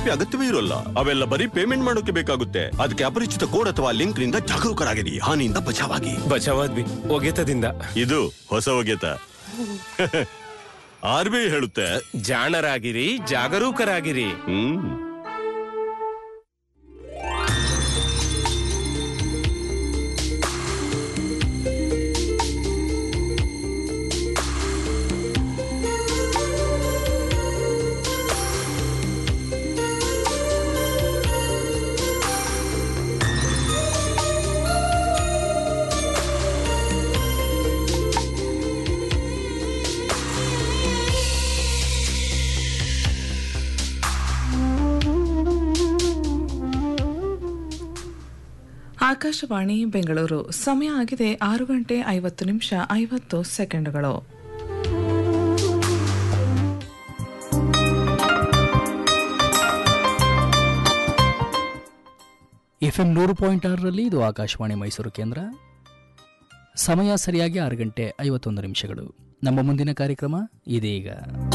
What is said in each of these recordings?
P ಅಗತ್ಯವೇ ಇರೋಲ್ಲ ಅವೆಲ್ಲ ಬರೀ ಪೇಮೆಂಟ್ ಮಾಡೋಕೆ ಬೇಕಾಗುತ್ತೆ ಅದಕ್ಕೆ ಅಪರಿಚಿತ ಕೋಡ್ ಅಥವಾ ಲಿಂಕ್ ನಿಂದ ಜಾಗರೂಕರಾಗಿರಿ ಹಾನಿಯಿಂದ ಬಚಾವಾಗಿ ಬಚಾವಾದ್ವಿ ಒಗೆತದಿಂದ ಇದು ಹೊಸ ಒಗೆತ ಆರ್ ಬಿ ಐ ಹೇಳುತ್ತೆ ಜಾಣರಾಗಿರಿ ಜಾಗರೂಕರಾಗಿರಿ ಹ್ಮ್ ಆಕಾಶವಾಣಿ ಬೆಂಗಳೂರು ಸಮಯ ಆಗಿದೆ ಆರು ಗಂಟೆ ಐವತ್ತು ನಿಮಿಷ ಐವತ್ತು ಸೆಕೆಂಡುಗಳು ಎಫ್ ಎಂ ನೂರು ಪಾಯಿಂಟ್ ಆರರಲ್ಲಿ ಇದು ಆಕಾಶವಾಣಿ ಮೈಸೂರು ಕೇಂದ್ರ ಸಮಯ ಸರಿಯಾಗಿ ಆರು ಗಂಟೆ ಐವತ್ತೊಂದು ನಿಮಿಷಗಳು ನಮ್ಮ ಮುಂದಿನ ಕಾರ್ಯಕ್ರಮ ಇದೀಗ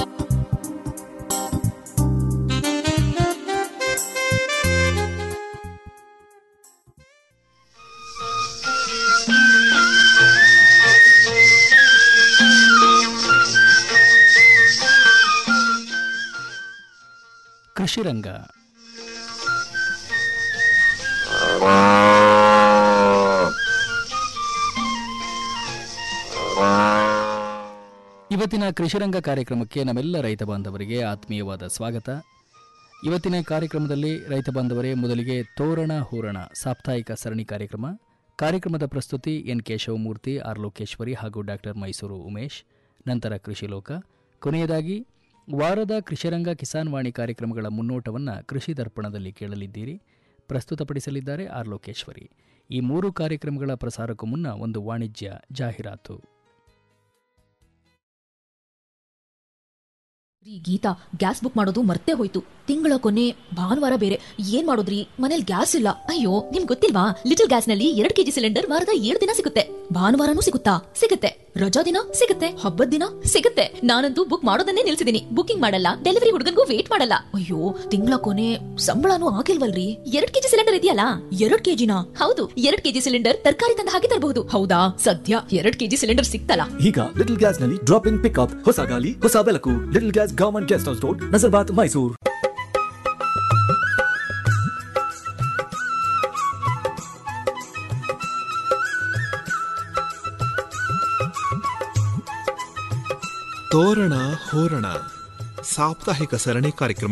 ಕೃಷಿ ರಂಗ ಇವತ್ತಿನ ಕೃಷಿರಂಗ ಕಾರ್ಯಕ್ರಮಕ್ಕೆ ನಮ್ಮೆಲ್ಲ ರೈತ ಬಾಂಧವರಿಗೆ ಆತ್ಮೀಯವಾದ ಸ್ವಾಗತ ಇವತ್ತಿನ ಕಾರ್ಯಕ್ರಮದಲ್ಲಿ ರೈತ ಬಾಂಧವರೇ ಮೊದಲಿಗೆ ತೋರಣ ಹೂರಣ ಸಾಪ್ತಾಹಿಕ ಸರಣಿ ಕಾರ್ಯಕ್ರಮ ಕಾರ್ಯಕ್ರಮದ ಪ್ರಸ್ತುತಿ ಎನ್ ಕೇಶವಮೂರ್ತಿ ಆರ್ ಲೋಕೇಶ್ವರಿ ಹಾಗೂ ಡಾಕ್ಟರ್ ಮೈಸೂರು ಉಮೇಶ್ ನಂತರ ಕೃಷಿ ಲೋಕ ಕೊನೆಯದಾಗಿ ವಾರದ ಕೃಷಿರಂಗ ಕಿಸಾನ್ ವಾಣಿ ಕಾರ್ಯಕ್ರಮಗಳ ಮುನ್ನೋಟವನ್ನು ಕೃಷಿ ದರ್ಪಣದಲ್ಲಿ ಕೇಳಲಿದ್ದೀರಿ ಪ್ರಸ್ತುತಪಡಿಸಲಿದ್ದಾರೆ ಆರ್ ಲೋಕೇಶ್ವರಿ ಈ ಮೂರು ಕಾರ್ಯಕ್ರಮಗಳ ಪ್ರಸಾರಕ್ಕೂ ಮುನ್ನ ಒಂದು ವಾಣಿಜ್ಯ ಜಾಹೀರಾತು ರೀ ಗೀತಾ ಗ್ಯಾಸ್ ಬುಕ್ ಮಾಡೋದು ಮರ್ತೇ ಹೋಯ್ತು ತಿಂಗಳ ಕೊನೆ ಭಾನುವಾರ ಬೇರೆ ಏನ್ ಮಾಡೋದ್ರಿ ಮನೇಲಿ ಗ್ಯಾಸ್ ಇಲ್ಲ ಅಯ್ಯೋ ನಿಮ್ ಗೊತ್ತಿಲ್ವಾ ಲಿಟಲ್ ಗ್ಯಾಸ್ ನಲ್ಲಿ ಎರಡ್ ಕೆಜಿ ಸಿಲಿಂಡರ್ ವಾರದ ಏಳು ದಿನ ಸಿಗುತ್ತೆ ಭಾನುವಾರನೂ ಸಿಗುತ್ತಾ ಸಿಗುತ್ತೆ ರಜಾ ದಿನ ಸಿಗುತ್ತೆ ಹಬ್ಬದ ದಿನ ಸಿಗುತ್ತೆ ನಾನಂತೂ ಬುಕ್ ಮಾಡೋದನ್ನೇ ನಿಲ್ಸಿದೀನಿ ಬುಕಿಂಗ್ ಮಾಡಲ್ಲ ಡೆಲಿವರಿ ಹುಡುಗನ್ಗೂ ವೇಟ್ ಮಾಡಲ್ಲ ಅಯ್ಯೋ ತಿಂಗಳ ಕೊನೆ ಸಂಬಳನೂ ಆಗಿಲ್ವಲ್ರಿ ಎರಡ್ ಕೆಜಿ ಸಿಲಿಂಡರ್ ಇದೆಯಲ್ಲ ಎರಡ್ ಕೆಜಿನ ಹೌದು ಎರಡ್ ಕೆಜಿ ಸಿಲಿಂಡರ್ ತರಕಾರಿ ತಂದ ಹಾಗೆ ತರಬಹುದು ಹೌದಾ ಸದ್ಯ ಎರಡ್ ಕೆಜಿ ಸಿಲಿಂಡರ್ ಸಿಕ್ತಲ್ಲ ಈಗ ಲಿಟಲ್ ಗ್ಯಾಸ್ ನಲ್ಲಿ ಡ್ರಾಪ್ ಇನ್ ಪಿಕ್ಅಪ್ ಹೊಸ ಗಾಲಿ ಹೊಸ ಬೆಳಕು little gas government guest house road Nazarbad Mysuru ತೋರಣ ಹೋರಣ ಸಾಪ್ತಾಹಿಕ ಸರಣಿ ಕಾರ್ಯಕ್ರಮ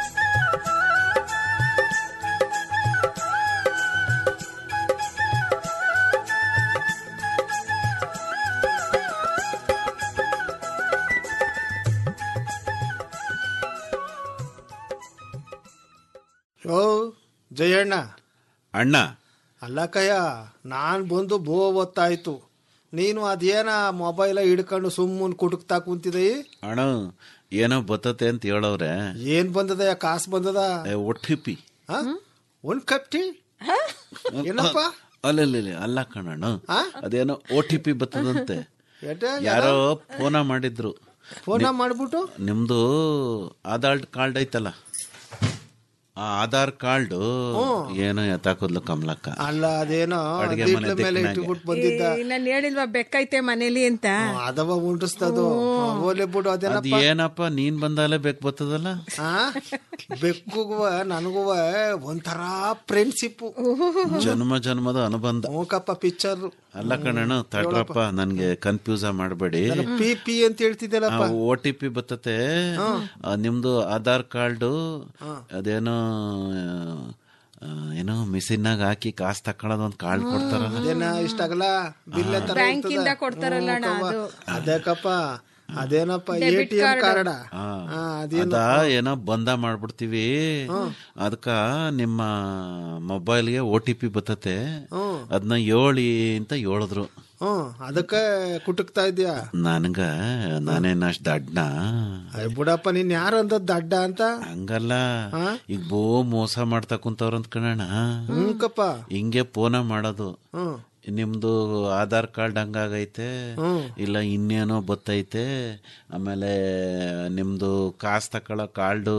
ಓ ಜಯಣ್ಣ ಅಣ್ಣ ಅಲ್ಲಕ್ಕಯ್ಯ ನಾನ್ ಬಂದು ಬೋ ಹೊತ್ತಾಯ್ತು ನೀನು ಅದೇನ ಮೊಬೈಲ ಹಿಡ್ಕೊಂಡು ಸುಮ್ಮನೆ ಕುಟುಕ್ತಾ ಕುಂತಿದೈ ಅಣ್ಣ ಏನೋ ಬತ್ತತೆ ಅಂತ ಹೇಳವ್ರೆ ಏನ್ ಬಂದದ ಕಾಸು ಬಂದದ ಒಟ್ಟಿಪಿ ಆ? ಒಂದ್ ಕಪ್ ಟೀ ಏನಪ್ಪ ಅಲ್ಲಲ್ಲಿ ಅಲ್ಲ ಕಣಣ್ಣ ಅದೇನೋ ಓ ಟಿ ಪಿ ಬರ್ತದಂತೆ ಎಡ್ಡ ಯಾರೋ ಫೋನ ಮಾಡಿದ್ರು ಫೋನ ಮಾಡ್ಬಿಟ್ಟು ನಿಮ್ದು ಆಧಾರ್ ಕಾರ್ಡ್ ಐತಲ್ಲ ಆ ಆಧಾರ್ ಕಾರ್ಡ್ ಏನೋ ಎತ್ತಾಕೋದ್ಲು ಕಮಲಕ್ಕ ಅಲ್ಲ ಅದೇನೋ ಅಡ್ಗೆ ಮನೆ ದೀಟ್ಲ ಮೇಲೆ ದಿಕ್ಕಿನಾಗೆ. ಇಟ್ಬಿಟ್ಟು ಬಂದಿದ್ದ ನಾನು ಹೇಳಿಲ್ವಾ ಬೆಕ್ಕೈತೆ ಮನೇಲಿ ಅಂತ ಅದವ ಉಂಟಿಸ್ತದು ಹೋಗ್ಲಿ ಬಿಡು ಅದ್ ಅದೇನಪ್ಪ ಏನಪ್ಪ ನೀನ್ ಬಂದಾಲೆ ಬೇಕು ಬರ್ತದಲ್ಲ ಆ ಬೆಕ್ಕುಗುವ ನನಗುವ ಒಂಥರ ಫ್ರೆಂಡ್ಶಿಪ್ ಜನ್ಮ ಜನ್ಮದ ಅನುಬಂಧ ಮೂಕಪ್ಪ ಪಿಕ್ಚರ್ ಅಲ್ಲ ಕಣಣ್ಣ ತಡ್ರಪ್ಪ ನನ್ಗೆ ಕನ್ಫ್ಯೂಸ್ ಮಾಡಬೇಡಿ ಪಿ ಪಿ ಅಂತ ಹೇಳ್ತಿದ್ದಲ್ಲಪ್ಪ ಓ ಟಿ ಪಿ ಬರ್ತತೆ ಆ, ನಿಮ್ದು ಆಧಾರ್ ಕಾರ್ಡು ಅದೇನೋ ಆ, ಏನೋ ಮಿಷಿನ್ನಾಗ ಹಾಕಿ ಕಾಸು ತಕೊಳ್ಳೋದು ಒಂದು ಕಾರ್ಡ್ ಕೊಡ್ತಾರಲ್ಲ ಅದೇನ ಇಷ್ಟಾಗಲ್ಲ ಬಿಲ್ ತರ ಬ್ಯಾಂಕಿಂದ ಕೊಡ್ತಾರಲ್ಲ ಅಣ್ಣ ಅದು ಅದಕ್ಕಪ್ಪ ಅದೇನಪ್ಪ ಎ ಟಿ ಎಂ ಕಾರ್ಡ ಆ, ಅದೇನು ಅದ ಏನೋ ಬಂದ ಮಾಡ್ಬಿಡ್ತೀವಿ ಅದಕ್ಕ ನಿಮ್ಮ ಮೊಬೈಲ್ಗೆ ಓ ಟಿ ಪಿ ಬರ್ತತೆ ಅದನ್ನ ಹೇಳಿ ಅಂತ ಹೇಳಿದ್ರು ಹ್ಮ್ ಅದಕ್ಕೆ ಕುಟುಕ್ತಾ ಇದ್ಯಾ ನನ್ಗ ನಾನೇನ ಅಷ್ಟ್ ದಡ್ನ ಅಯ್ಯ ಬಿಡಪ್ಪ ನೀನ್ ಯಾರು ಅಂದದ್ ದಡ್ಡ ಅಂತ ಹಂಗಲ್ಲ ಈಗ ಬೋ ಮೋಸ ಮಾಡ್ತಾ ಕುಂತವ್ರ ಅಂತ ಕಣಣ್ಣ ಹ್ಞೂಕಪ್ಪ ಹಿಂಗೆ ಫೋನ ಮಾಡೋದು ಹ್ಮ್ ನಿಮ್ದು ಆಧಾರ್ ಕಾರ್ಡ್ ಹಂಗಾಗೈತೆ ಇಲ್ಲ ಇನ್ನೇನೋ ಬತ್ತೈತೆ ಆಮೇಲೆ ನಿಮ್ದು ಕಾಸ್ ತಕೊಳ್ಳೋ ಕಾರ್ಡು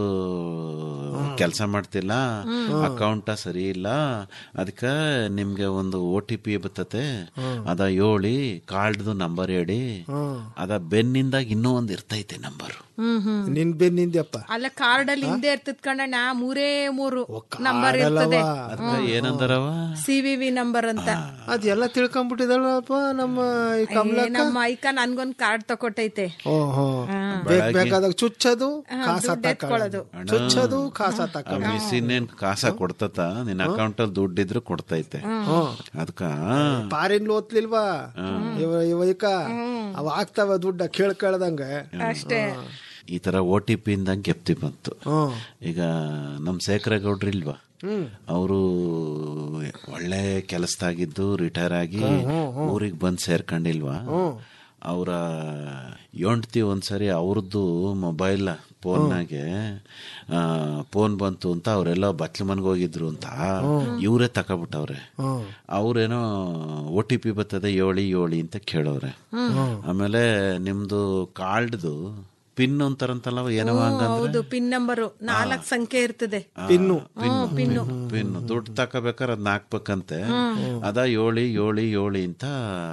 ಕೆಲಸ ಮಾಡ್ತಿಲ್ಲ ಅಕೌಂಟ ಸರಿ ಇಲ್ಲ ಅದಕ್ಕೆ ನಿಮ್ಗೆ ಒಂದು ಓ ಟಿ ಪಿ ಬರ್ತತೆ ಅದ ಹೇಳಿ ಕಾರ್ಡ್ದು ನಂಬರ್ ಹೇಳಿ ಅದ ಬೆನ್ನಿಂದಾಗ ಇನ್ನೂ ಒಂದು ಇರ್ತೈತೆ ನಂಬರ್ ಹ್ಮ್ ಹ್ಮ್ ನಿನ್ ಬೆನ್ನಿಂದ್ಯಪ್ಪ ಅಲ್ಲ ಕಾರ್ಡ್ ಅಲ್ಲಿ ಹಿಂದೆ ಇರ್ತದ ಕಣಣ್ಣ ಮೂರೇ ಮೂರು ನಂಬರ್ ಇರ್ತದೆ ಅದಕ್ಕೆ ಏನಂದಾರವ ಸಿ ವಿ ವಿ ನಂಬರ್ ಅಂತ ಅದೆಲ್ಲ ತಿಳ್ಕೊಂಡ್ಬಿಟ್ಟಿದಳಪ್ಪ ನಮ್ಮ ಈ ಏ, ಕಮಲ ನಮ್ಮ ಐಕ ನನ್ಗೊಂದ್ ಕಾರ್ಡ್ ತಕೊಟ್ಟೈತೆ ಓಹೋ ಬೇಕ್ ಬೇಕಾದಾಗ ಚುಚ್ಚೋದು ಕಾಸ ದುಡ್ಡು ಎತ್ಕೊಳ್ಳೋದು. ಚುಚ್ಚೋದು ಕಾಸ ತಕ ಮಿಸ್ ಇನ್ನೇನ್ ಕಾಸ ಕೊಡ್ತತ ನಿನ್ನ ಅಕೌಂಟ್ ಅಲ್ಲಿ ದುಡ್ಡಿದ್ರು ಕೊಡ್ತೈತೆ ಅದಕ್ಕ ಪಾರಿನ್ ಓದ್ಲಿಲ್ವಾ ಇವ ಇವೈಕ ಅವ ಆಗ್ತಾವ ದುಡ್ಡ ಕೇಳ್ ಕೇಳ್ದಂಗ ಅಷ್ಟೇ ಈ ತರ ಓ ಟಿ ಪಿ ಇಂದ ಗೆಪ್ತಿ ಬಂತು ಹ್ಮ್ ಈಗ ನಮ್ ಶೇಖರೇಗೌಡ್ರು ಇಲ್ವಾ ಅವರು ಒಳ್ಳೆ ಕೆಲಸದಾಗಿದ್ದು ರಿಟೈರ್ ಆಗಿ ಊರಿಗೆ ಬಂದ್ ಸೇರ್ಕೊಂಡಿಲ್ವಾ ಅವರ ಹೆಂಡ್ತಿ ಒಂದ್ಸರಿ ಅವ್ರದ್ದು ಮೊಬೈಲ್ ಫೋನ್ನಾಗೆ ಫೋನ್ ಬಂತು ಅಂತ ಅವರೆಲ್ಲ ಬತ್ಲ ಮನ್ಗೆ ಹೋಗಿದ್ರು ಅಂತ ಇವರೇ ತಕೊಬಿಟ್ಟವ್ರೆ ಅವ್ರೇನೋ ಓ ಟಿ ಪಿ ಬರ್ತದೆ ಏಳಿ ಏಳಿ ಅಂತ ಕೇಳೋರೆ ಆಮೇಲೆ ನಿಮ್ದು ಕಾರ್ಡ್ದು ಪಿನ್ ಅಂತಾರಂತಲ್ಲ ಏನವ ಹಂಗಂದ್ರೆ ಹೌದು ಪಿನ್ ನಂಬರು ನಾಲ್ಕ್ ಸಂಖ್ಯೆ ಇರ್ತದೆ ಪಿನ್ನು ಪಿನ್ನು ಪಿನ್ ದುಡ್ಡು ತಕೋಬೇಕಾದ್ರೆ ಅದನ್ನ ಹಾಕ್ಬೇಕಂತೆ ಅದ ಏಳಿ ಏಳಿ ಏಳಿ ಅಂತ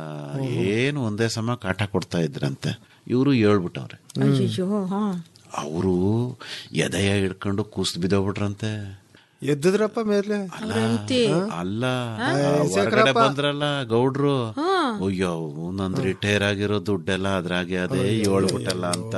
ಏನು ಒಂದೇ ಸಮ ಕಾಟ ಕೊಡ್ತಾ ಇದ್ರಂತೆ ಇವರು ಹೇಳ್ಬಿಟ್ಟವ್ರೆ ಅಯ್ಯೋ ಹಾ ಅವರು ಎದೆಯ ಹಿಡ್ಕೊಂಡು ಕೂಸ್ ಬಿದ್ದೋಗ್ಬಿಟ್ರಂತೆ ಎದ್ದಿದ್ರಪ್ಪ ಮೇಲೆ ಅಲ್ಲ ಆ, ಹೊರಗಡೆ ಬಂದ್ರಲ್ಲ ಗೌಡ್ರು ಅಯ್ಯೋ ನಂದು ರಿಟೈರ್ ಆಗಿರೋ ದುಡ್ಡೆಲ್ಲ ಅದ್ರಾಗೆ ಅದೇ ಹೇಳ್ಬಿಟ್ಟಲ್ಲ ಅಂತ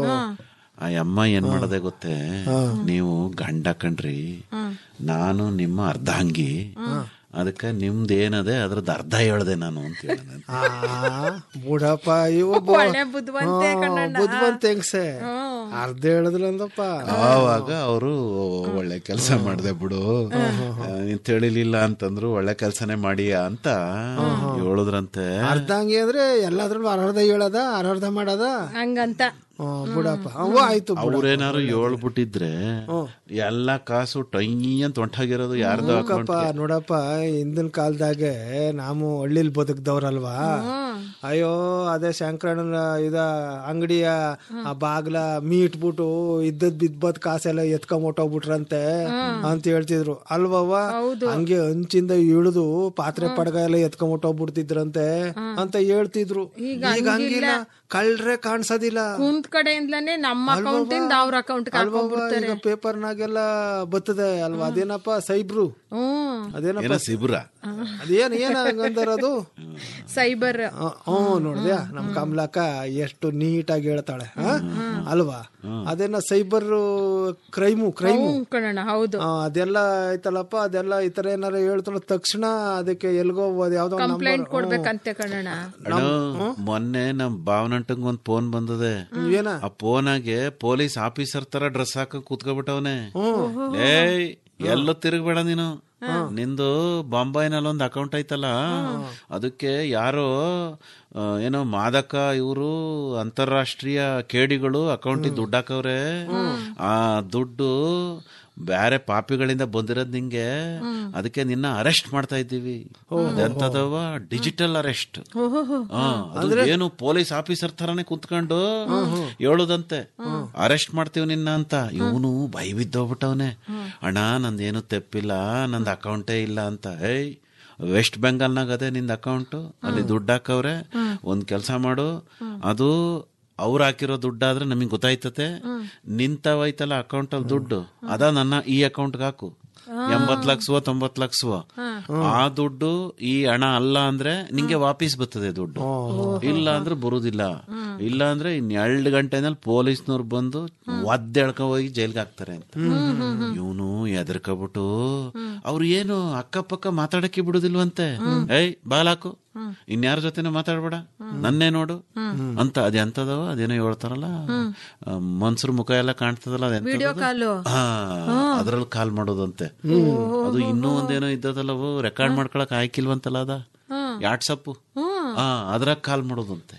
ಆ ಅಮ್ಮ ಏನ್ ಮಾಡದೆ ಗೊತ್ತೇ ನೀವು ಗಂಡ ಕಣ್ರಿ ನಾನು ನಿಮ್ಮ ಅರ್ಧಾಂಗಿ ಅದಕ್ಕೆ ನಿಮ್ದು ಏನದೆ ಅದ್ರದ್ದು ಅರ್ಧ ಹೇಳ್ದೆ ನಾನು ಅಂತ ಹೇಳಿದೆ ಆ ಬುಡಪ್ಪ ಇವು ಒಳ್ಳೆ ಬುದ್ಧಿವಂತೆ ಕಣ್ಣಣ್ಣ. ಬುದ್ಧಿವಂತ ಹೆಂಗ್ಸೆ ಅರ್ಧ ಹೇಳಿದ್ರಂದಪ್ಪ ಆವಾಗ ಅವರು ಒಳ್ಳೆ ಕೆಲಸ ಮಾಡ್ದೆ ಬಿಡು ನೀನ್ ತಿಳಿಲಿಲ್ಲ ಅಂತಂದ್ರು ಒಳ್ಳೆ ಕೆಲ್ಸನೇ ಮಾಡಿಯಾ ಅಂತ ಹೇಳಿದ್ರಂತೆ ಅರ್ಧಂಗಿ ಅಂದ್ರೆ ಎಲ್ಲಾದ್ರಲ್ಲೂ ಅರ್ಧ ಹೇಳದ ಅರ್ಧ ಮಾಡದ ಹಂಗಂತ ಹ್ಮ್, ಬಿಡಪ್ಪ ಅವು ಆಯ್ತು ಬಿಡು. ಅವ್ರೇನಾರು ಹೇಳ್ಬಿಟ್ಟಿದ್ರೆ ಎಲ್ಲ ಕಾಸು ಟೈ ಅಂತ ಹೊಂಟಾಗಿರೋದು ಯಾರ್ದು ಅಕೌಂಟ್ ನೋಡಪ್ಪ ನೋಡಪ್ಪ ಹಿಂದಿನ ಕಾಲದಾಗೆ ನಾವು ಹಳ್ಳಿಲ್ ಬದುಕ್ದವ್ರಲ್ವಾ ಅಯ್ಯೋ ಅದೇ ಶಂಕರಣ್ಣನ ಇದ ಅಂಗಡಿಯ ಆ ಬಾಗ್ಲ ಮೀಟ್ಬಿಟ್ಟು ಇದ್ದದ್ ಬಿದ್ಬದ್ ಕಾಸೆಲ್ಲ ಎತ್ಕೊಂಬಿಟ್ಟೋಗ್ಬಿಟ್ರಂತೆ ಅಂತ ಹೇಳ್ತಿದ್ರು ಅಲ್ವವ್ವ ಹಂಗೆ ಹಂಚಿಂದ ಇಳಿದು ಪಾತ್ರೆ ಪಡಗ ಎಲ್ಲ ಎತ್ಕೊಂಬಿಟ್ಟೋಗ್ಬಿಡ್ತಿದ್ರಂತೆ ಅಂತ ಹೇಳ್ತಿದ್ರು ಈಗ ಹಂಗಿಲ್ಲ ಕಳ್ರೆ ಕಾಣಿಸೋದಿಲ್ಲ ಕುಂತ್ ಕಡೆಯಿಂದಲೇ ನಮ್ಮ ಅಕೌಂಟ್ ಇಂದ ಅವ್ರ ಅಕೌಂಟ್ ಅಲ್ವವ್ವ ಈಗ ಪೇಪರ್ನಾಗೆಲ್ಲ ಬರ್ತದೆ ಅಲ್ವಾ ಅದೇನಪ್ಪ ಸೈಬ್ರು ಹ್ಮ್ ಅದೇನಪ್ಪ ಏನೋ ಸಿಬ್ರ ಅದೇನ್ ಏನ್ ಹಂಗಂದರದು ಸೈಬರ್ ಹ್ಮ್ ನೋಡಿದ್ಯಾ ನಮ್ ಕಮಲಕ್ಕ ಎಷ್ಟು ನೀಟಾಗಿ ಹೇಳ್ತಾಳೆ ಹ? ಅಲ್ವಾ ಅದೇನ ಸೈಬರ್ ಕ್ರೈಮು ಕ್ರೈಮು ಹ್ಮ್ ಕಣಣ್ಣ ಹೌದು ಆ, ಅದೆಲ್ಲ ಐತಲ್ಲಪ್ಪ ಅದೆಲ್ಲ ಈ ತರ ಏನಾರ ಹೇಳ್ತಾಳ ತಕ್ಷಣ ಅದಕ್ಕೆ ಎಲ್ಗೋ ಹೋಗೋದು ಯಾವ್ದೋ ಒಂದ್ ಕಂಪ್ಲೇಂಟ್ ನಂಬರ್ ಕೊಡ್ಬೇಕಂತೆ ಕಣಣ್ಣ ಅಣ್ಣ ಮೊನ್ನೆ ನಮ್ ಭಾವನಂಟಂಗ್ ಒಂದ್ ಫೋನ್ ಬಂದದೆ ಏನ ಆ ಫೋನಾಗೆ ಪೊಲೀಸ್ ಆಫೀಸರ್ ತರ ಡ್ರೆಸ್ ಹಾಕ ಕೂತ್ಕೊಬಿಟ್ಟವನೆ ಏಯ್ ಎಲ್ಲೂ ತಿರುಗಬೇಡ ನೀನು ನಿಂದು ಬಾಂಬೈನಲ್ಲಿ ಒಂದು ಅಕೌಂಟ್ ಐತಲ್ಲ ಅದಕ್ಕೆ ಯಾರೋ ಆ, ಏನೋ ಮಾದಕ ಇವರು ಅಂತಾರಾಷ್ಟ್ರೀಯ ಕೇಡಿಗಳು ಅಕೌಂಟಿಗೆ ದುಡ್ಡು ಹಾಕವ್ರೆ ಆ ದುಡ್ಡು ಬೇರೆ ಪಾಪಿಗಳಿಂದ ಬಂದಿರೋದ್ ನಿಂಗೆ ಅದಕ್ಕೆ ನಿನ್ನ ಅರೆಸ್ಟ್ ಮಾಡ್ತಾ ಇದ್ದೀವಿ ಅದೆಂತದವ ಡಿಜಿಟಲ್ ಅರೆಸ್ಟ್ ಅದು ಏನು ಪೊಲೀಸ್ ಆಫೀಸರ್ ತರಾನೇ ಕುತ್ಕೊಂಡು ಹೇಳುದಂತೆ ಅರೆಸ್ಟ್ ಮಾಡ್ತೀವಿ ನಿನ್ನ ಅಂತ ಇವನು ಭಯ ಬಿದ್ದೋಗ್ಬಿಟ್ಟವನೆ ಅಣ್ಣ ನಂದೇನು ತೆಪ್ಪಿಲ್ಲ ನಂದು ಅಕೌಂಟೇ ಇಲ್ಲ ಅಂತ ಏಯ್ ವೆಸ್ಟ್ ಬೆಂಗಾಲ್ನಾಗ ಅದೇ ನಿಂದ ಅಕೌಂಟ್ ಅಲ್ಲಿ ದುಡ್ಡು ಹಾಕವ್ರೆ ಒಂದ್ ಕೆಲಸ ಮಾಡು ಅದು ಅವ್ರು ಹಾಕಿರೋ ದುಡ್ಡಾದ್ರೆ ನಮಗೆ ಗೊತ್ತಾಯ್ತತೆ ನಿಂತವೈತಲ್ಲ ಅಕೌಂಟ್ ಅಲ್ಲಿ ದುಡ್ಡು ಅದ ನನ್ನ ಈ ಅಕೌಂಟ್ಗೆ ಹಾಕು ಎಂಬತ್ ಲಕ್ಷವೋ ತೊಂಬತ್ ಲಕ್ಷವೋ ಆ ದುಡ್ಡು ಈ ಹಣ ಅಲ್ಲ ಅಂದ್ರೆ ನಿಂಗೆ ವಾಪಸ್ ಬರ್ತದೆ ದುಡ್ಡು ಇಲ್ಲ ಅಂದ್ರೆ ಬರುದಿಲ್ಲ ಇಲ್ಲ ಅಂದ್ರೆ ಇನ್ ಎರಡು ಗಂಟೆನಲ್ಲಿ ಪೊಲೀಸ್ನವ್ರು ಬಂದು ಒದ್ದೆಳ್ಕ ಹೋಗಿ ಜೈಲ್ಗೆ ಹಾಕ್ತಾರೆ ಅಂತ ಇವನು ಎದರ್ಕೊಬಿಟ್ಟು ಅವ್ರು ಏನು ಅಕ್ಕಪಕ್ಕ ಮಾತಾಡಕ್ಕೆ ಬಿಡುದಿಲ್ವಂತೆ ಏಯ್ ಬಾಲಾಕು ಇನ್ಯಾರ ಜೊತೆನೂ ಮಾತಾಡ್ಬೇಡ ನನ್ನೇ ನೋಡು ಅಂತ ಅದ್ ಎಂತದವ ಅದೇನೋ ಹೇಳ್ತಾರಲ್ಲ ಮನ್ಸರ್ ಮುಖ ಎಲ್ಲ ಕಾಣ್ತದಲ್ಲ ವಿಡಿಯೋ ಅದೆಂತ ಕಾಲು ಹಾ ಅದ್ರಲ್ಲಿ ಕಾಲ್ ಮಾಡೋದಂತೆ ಅದು ಇನ್ನೂ ಒಂದೇನೋ ಇದ್ದದಲ್ಲವು ರೆಕಾರ್ಡ್ ಮಾಡ್ಕೊಳಕ್ ಆಯ್ಕಿಲ್ವಂತಲ್ಲ ಅದ ವಾಟ್ಸಪ್ ಹಾ ಅದ್ರಾಗ ಕಾಲ್ ಮಾಡೋದಂತೆ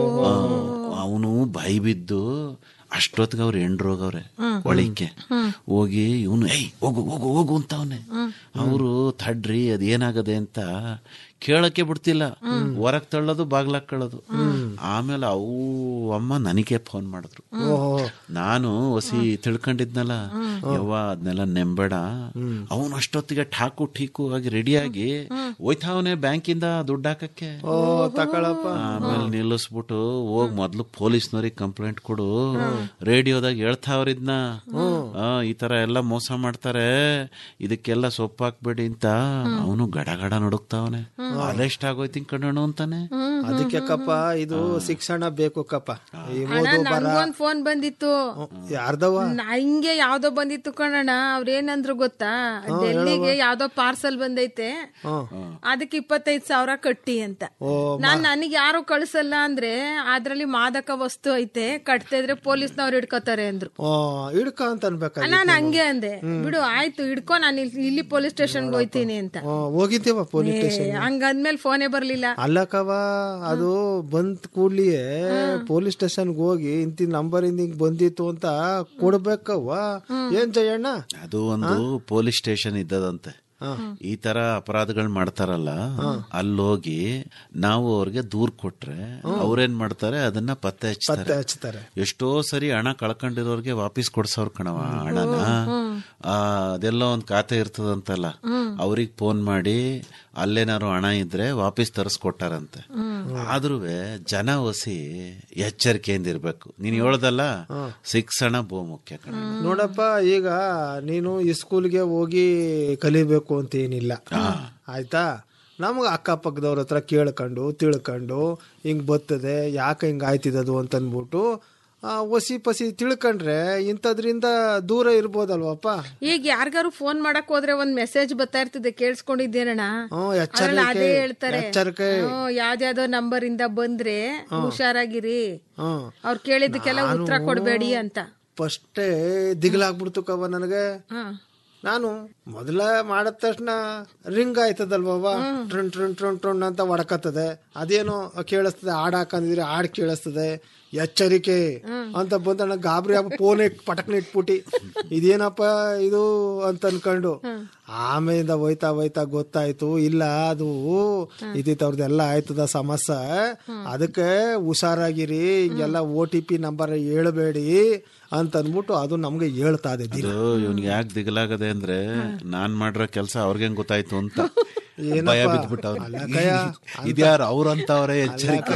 ಅವನು ಭಯ ಬಿದ್ದು ಅಷ್ಟೊತ್ತಿಗೆ ಅವ್ರು ಎಂಡ್ರು ಹೋಗವ್ರೆ ಒಳಿಕೆ ಹೋಗಿ ಇವನು ಏಯ್ ಹೋಗು ಹೋಗು ಹೋಗು ಅಂತ ಅವನೆ ಅವರು ತಡ್ರಿ ಅದೇನಾಗದೆ ಅಂತ ಕೇಳಕ್ಕೆ ಬಿಡ್ತಿಲ್ಲ ಹೊರಗ್ ತಳ್ಳೋದು ಬಾಗ್ಲಾಕೊಳ್ಳೋದು ಆಮೇಲೆ ಅವು ಅಮ್ಮ ನನಗೆ ಫೋನ್ ಮಾಡಿದ್ರು ನಾನು ಹೊಸಿ ತಿಳ್ಕೊಂಡಿದ್ನಲ್ಲ ಯವ್ವ ಅದನ್ನೆಲ್ಲ ನೆಂಬೇಡ ಅವನು ಅಷ್ಟೊತ್ತಿಗೆ ಠಾಕು ಠೀಕು ಆಗಿ ರೆಡಿಯಾಗಿ ಹೋಯ್ತಾವನೆ ಬ್ಯಾಂಕಿಂದ ದುಡ್ಡು ಹಾಕಕ್ಕೆ ಓ ತಕೊಳಪ್ಪ ಆಮೇಲೆ ನಿಲ್ಲಿಸ್ಬಿಟ್ಟು ಹೋಗ್ ಮೊದ್ಲು ಪೊಲೀಸ್ನವ್ರಿಗೆ ಕಂಪ್ಲೇಂಟ್ ಕೊಡು ರೇಡಿಯೋದಾಗ ಹೇಳ್ತಾವ್ರಿದ್ನ ಆ, ಈ ತರ ಎಲ್ಲ ಮೋಸ ಮಾಡ್ತಾರೆ ಇದಕ್ಕೆಲ್ಲ ಸೊಪ್ಪು ಹಾಕ್ಬೇಡಿ ಅಂತ ಅವನು ಗಡ ಗಡ ನಡುಕ್ತಾವನೆ ಅರೆಸ್ಟ್ ಆಗೋಯ್ತು ಕಣ್ಣು ಅಂತಾನೆ ಅದಕ್ಕೆ ಕಪ್ಪ ಇದು ಶಿಕ್ಷಣ ಬೇಕು ಕಪ್ಪ ಈ ಅಣ್ಣ ಓದು ಬರ ನನ್ಗೊಂದ್ ಫೋನ್ ಬಂದಿತ್ತು ಯಾರ್ದವ ನ- ಹಿಂಗೆ ಯಾವ್ದೋ ಬಂದಿತ್ತು ಕಣಣ್ಣ ಅವ್ರೇನಂದ್ರು ಗೊತ್ತಾ ಡೆಲ್ಲಿಗೆ ಯಾವ್ದೋ ಪಾರ್ಸಲ್ ಬಂದೈತೆ ಅದಕ್ಕೆ ಇಪ್ಪತ್ತೈದ್ ಸಾವಿರ ಕಟ್ಟಿ ಅಂತ ನಾನ್ ನನಗೆ ಯಾರು ಕಳ್ಸಲ್ಲ ಅಂದ್ರೆ ಅದ್ರಲ್ಲಿ ಮಾದಕ ವಸ್ತು ಐತೆ ಕಟ್ತಾ ಇದ್ರೆ ಪೊಲೀಸ್ನವ್ರು ಹಿಡ್ಕೋತಾರೆ ಅಂದ್ರು ಓ ಇಡ್ಕ ಅಂತ ಅನ್ಬೇಕಾಗಿ ನಾನ್ ಹಂಗೆ ಅಂದೆ ಬಿಡು ಆಯ್ತು ಹಿಡ್ಕೊ ನಾನು ಇಲ್ಲಿ- ಇಲ್ಲಿ ಪೊಲೀಸ್ ಸ್ಟೇಷನ್ಗೆ ಹೋಯ್ತೀನಿ ಅಂತ ಓ, ಹೋಗಿದ್ದೀವ ಪೊಲೀಸ್ ಏ, ಸ್ಟೇಷನ್ ಹಂಗಂದ್ಮೇಲೆ ಫೋನೇ ಬರ್ಲಿಲ್ಲ ಅಲ್ಲಕವ ಅದು ಬಂದ್ ಕೂಡ್ಲಿಯೇ ಪೊಲೀಸ್ ಸ್ಟೇಷನ್ಗೆ ಹೋಗಿ ಇಂತಿ ನಂಬರ್ ಇಂದ ಹಿಂಗ್ ಬಂದಿತ್ತು ಅಂತ ಕೊಡ್ಬೇಕವ್ವ ಏನ್ ಜಯಣ್ಣ ಅದು ಒಂದು ಪೊಲೀಸ್ ಸ್ಟೇಷನ್ ಇದ್ದದಂತೆ ಈ ತರ ಅಪರಾಧಗಳು ಮಾಡ್ತಾರಲ್ಲ ಅಲ್ಲೋಗಿ ನಾವು ಅವ್ರಿಗೆ ದೂರ್ ಕೊಟ್ರೆ ಅವ್ರೇನ್ ಮಾಡ್ತಾರೆ ಅದನ್ನ ಪತ್ತೆ ಪತ್ತೆ ಹಚ್ತಾರೆ ಹಚ್ತಾರೆ ಎಷ್ಟೋ ಸರಿ ಹಣ ಕಳ್ಕೊಂಡಿರೋರ್ಗೆ ವಾಪಸ್ ಕೊಡ್ಸೋರ್ ಕಣವ ಹಣನ ಆ, ಅದೆಲ್ಲ ಒಂದ್ ಖಾತೆ ಇರ್ತದಂತಲ್ಲ ಅವ್ರಿಗೆ ಫೋನ್ ಮಾಡಿ ಅಲ್ಲೇನಾರು ಹಣ ಇದ್ರೆ ವಾಪಸ್ ತರಿಸ್ಕೊಟ್ಟಾರಂತೆ ಆದ್ರೂ ಜನ ಒಸಿ ಎಚ್ಚರಿಕೆಯಿಂದ ಇರ್ಬೇಕು ನೀನ್ ಹೇಳ್ದಲ್ಲ ಶಿಕ್ಷಣ ಬಹು ಮುಖ್ಯ ಕಣ ನೋಡಪ್ಪ ಈಗ ನೀನು ಈ ಸ್ಕೂಲ್ಗೆ ಹೋಗಿ ಕಲಿಬೇಕು ಅಂತ ಏನಿಲ್ಲ ಆಯ್ತಾ ನಮ್ಗೆ ಅಕ್ಕಪಕ್ಕದವ್ರ ಹತ್ರ ಕೇಳ್ಕೊಂಡು ತಿಳ್ಕೊಂಡು ಹಿಂಗ್ ಬರ್ತದೆ ಯಾಕೆ ಹಿಂಗ್ ಆಯ್ತಿದದು ಅಂತ ಅಂದ್ಬಿಟ್ಟು ಆ, ಒಸಿ ಪಸಿ ತಿಳ್ಕೊಂಡ್ರೆ ಇಂಥದ್ರಿಂದ ದೂರ ಇರ್ಬೋದಲ್ವಪ್ಪ ಈಗ ಯಾರಿಗಾರು ಫೋನ್ ಮಾಡಕ್ ಹೋದ್ರೆ ಒಂದ್ ಮೆಸೇಜ್ ಬರ್ತಾ ಇರ್ತದೆ ಕೇಳಿಸ್ಕೊಂಡಿದ್ದೇನಣ್ಣ ಹ್ಮ್, ಎಚ್ಚರಿಕೆ, ಅದ್ರಲ್ಲಿ ಅದೇ ಹೇಳ್ತಾರೆ ಎಚ್ಚರಿಕೆ. ಹ್ಮ್, ಯಾವ್ದ್ಯಾವ್ದೋ ನಂಬರ್ ಇಂದ ಬಂದ್ರೆ ಹುಷಾರಾಗಿರಿ ಹ್ಮ್ ಅವ್ರು ಕೇಳಿದ್ದಕ್ಕೆಲ್ಲ ಉತ್ತರ ಕೊಡ್ಬೇಡಿ ಅಂತ ಫಸ್ಟೇ ದಿಗ್ಲಾಗ್ಬಿಡ್ತು ಕವ ನನಗೆ ಹ್ಮ್. ನಾನು ಮೊದಲ ಮಾಡಿದ ತಕ್ಷಣ ರಿಂಗ್ ಆಯ್ತದಲ್ವವ ಟ್ರನ್ ಟ್ರನ್ ಟ್ರನ್ ಟ್ರನ್ ಅಂತ ಹೊಡಕತ್ತದೆ ಅದೇನೋ ಕೇಳಿಸ್ತದೆ ಹಾಡ್ ಹಾಕಂದಿದ್ರೆ ಹಾಡ್ ಕೇಳಿಸ್ತದೆ ಎಚ್ಚರಿಕೆ ಅಂತ ಬಂದ ಗಾಬರಿ ಫೋನ್ ಪಟಕ್ನ ಇಟ್ಬಿಟ್ಟಿ ಇದೇನಪ್ಪ ಇದು ಅಂತ ಅನ್ಕೊಂಡು ಆಮೇಲಿಂದ ಹೋಯ್ತಾ ಹೋಯ್ತಾ ಗೊತ್ತಾಯ್ತು ಇಲ್ಲ ಅದು ಇದ್ದಿತ್ತವ್ರದ್ದೆಲ್ಲ ಆಯ್ತದ ಸಮಸ್ಯೆ ಅದಕ್ಕೆ ಹುಷಾರಾಗಿರಿ ಹಿಂಗೆಲ್ಲ ಓ ಟಿ ಪಿ ನಂಬರ್ ಹೇಳಬೇಡಿ ಅಂತ ಅಂದ್ಬಿಟ್ಟು ಅದು ನಮ್ಗೆ ಹೇಳ್ತಾ ಇದೆ ದಿನ ಇದು ಇವ್ನಿಗೆ ಯಾಕೆ ದಿಗಲಾಗದೆ ಅಂದ್ರೆ ನಾನ್ ಮಾಡಿರೋ ಕೆಲಸ ಅವ್ರಿಗೆ ಗೊತ್ತಾಯ್ತು ಅಂತ ಏನಪ್ಪ? ಭಯ ಬಿದ್ಬಿಟ್ಟವ್ರು ಅಲ್ಲಕ್ಕಯ್ಯ, ಇದ್ಯಾರು ಅವ್ರಂತವ್ರೆ ಎಚ್ಚರಿಕೆ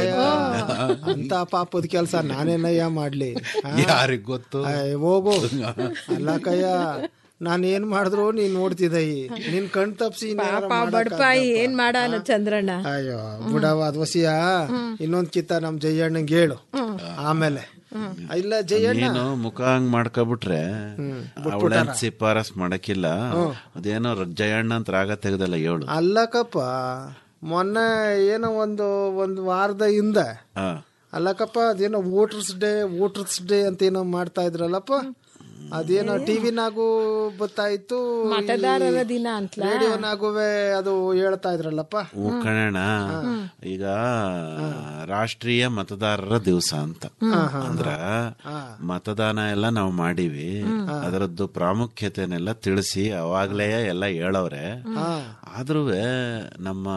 ಅಂತ ಪಾಪದ ಕೆಲಸ ನಾನೇನಯ್ಯ ಮಾಡ್ಲಿ ಆ? ಯಾರಿಗ್ ಗೊತ್ತು ಅಯ್ಯ, ಹೋಗು ಅಲ್ಲ ಕಯ್ಯ ನಾನ್ ಏನ್ ಮಾಡಿದ್ರು ನೀನ್ ನೋಡ್ತಿದ್ದಯಿ ನಿನ್ ಕಣ್ ತಪ್ಸಿ ಪಾಪ ಬಡ್ಪಾಯಿ ಏನ್ ಮಾಡಾನ ಚಂದ್ರಣ್ಣ ಅಯ್ಯೋ ಬಿಡವ ಅದ್ ವಸಿಯ ಇನ್ನೊಂದ್ ಕಿತ್ತ ನಮ್ ಜಯಣ್ಣಂಗೆ ಹೇಳು ಆಮೇಲೆ ಇಲ್ಲ ಜಯಣ್ಣ ನೀನು ಮುಖ ಹಂಗ್ ಮಾಡ್ಕೊಬಿಟ್ರೆ ಅವಳೇನ್ ಶಿಫಾರಸ್ ಮಾಡಕ್ಕಿಲ್ಲ ಅದೇನೋ ರ- ಜಯಣ್ಣ ಅಂತ ರಾಗ ತೆಗ್ದಲ್ಲ ಹೇಳು ಅಲ್ಲಕಪ್ಪ ಮೊನ್ನೆ ಏನೋ ಒಂದು ಒಂದು ವಾರದ ಹಿಂದೆ ಹಾ ಅಲ್ಲಕಪ್ಪ ಅದೇನೋ ವೋಟರ್ಸ್ ಡೇ ವೋಟರ್ಸ್ ಡೇ ಅಂತ ಏನೋ ಮಾಡ್ತಾ ಇದ್ರಲ್ಲಪ್ಪ ಅದೇನೋ ಟಿವಿನಾಗೂ ಗೊತ್ತಾಯ್ತು ಮತದಾರರ ದಿನ ಅಂತ ರೇಡಿಯೋನಾಗುವೆ ಅದು ಹೇಳ್ತಾ ಇದ್ರಲ್ಲಪ್ಪ ಹ್ಞೂ ಕಣಣ್ಣ ಈಗ ರಾಷ್ಟ್ರೀಯ ಮತದಾರರ ದಿವಸ ಅಂತ ಅಂದ್ರ ಮತದಾನ ಎಲ್ಲ ನಾವು ಮಾಡೀವಿ ಅದರದ್ದು ಪ್ರಾಮುಖ್ಯತೆನೆಲ್ಲ ತಿಳಿಸಿ ಅವಾಗ್ಲೇ ಎಲ್ಲ ಹೇಳವ್ರೆ ಆದ್ರೂ ನಮ್ಮ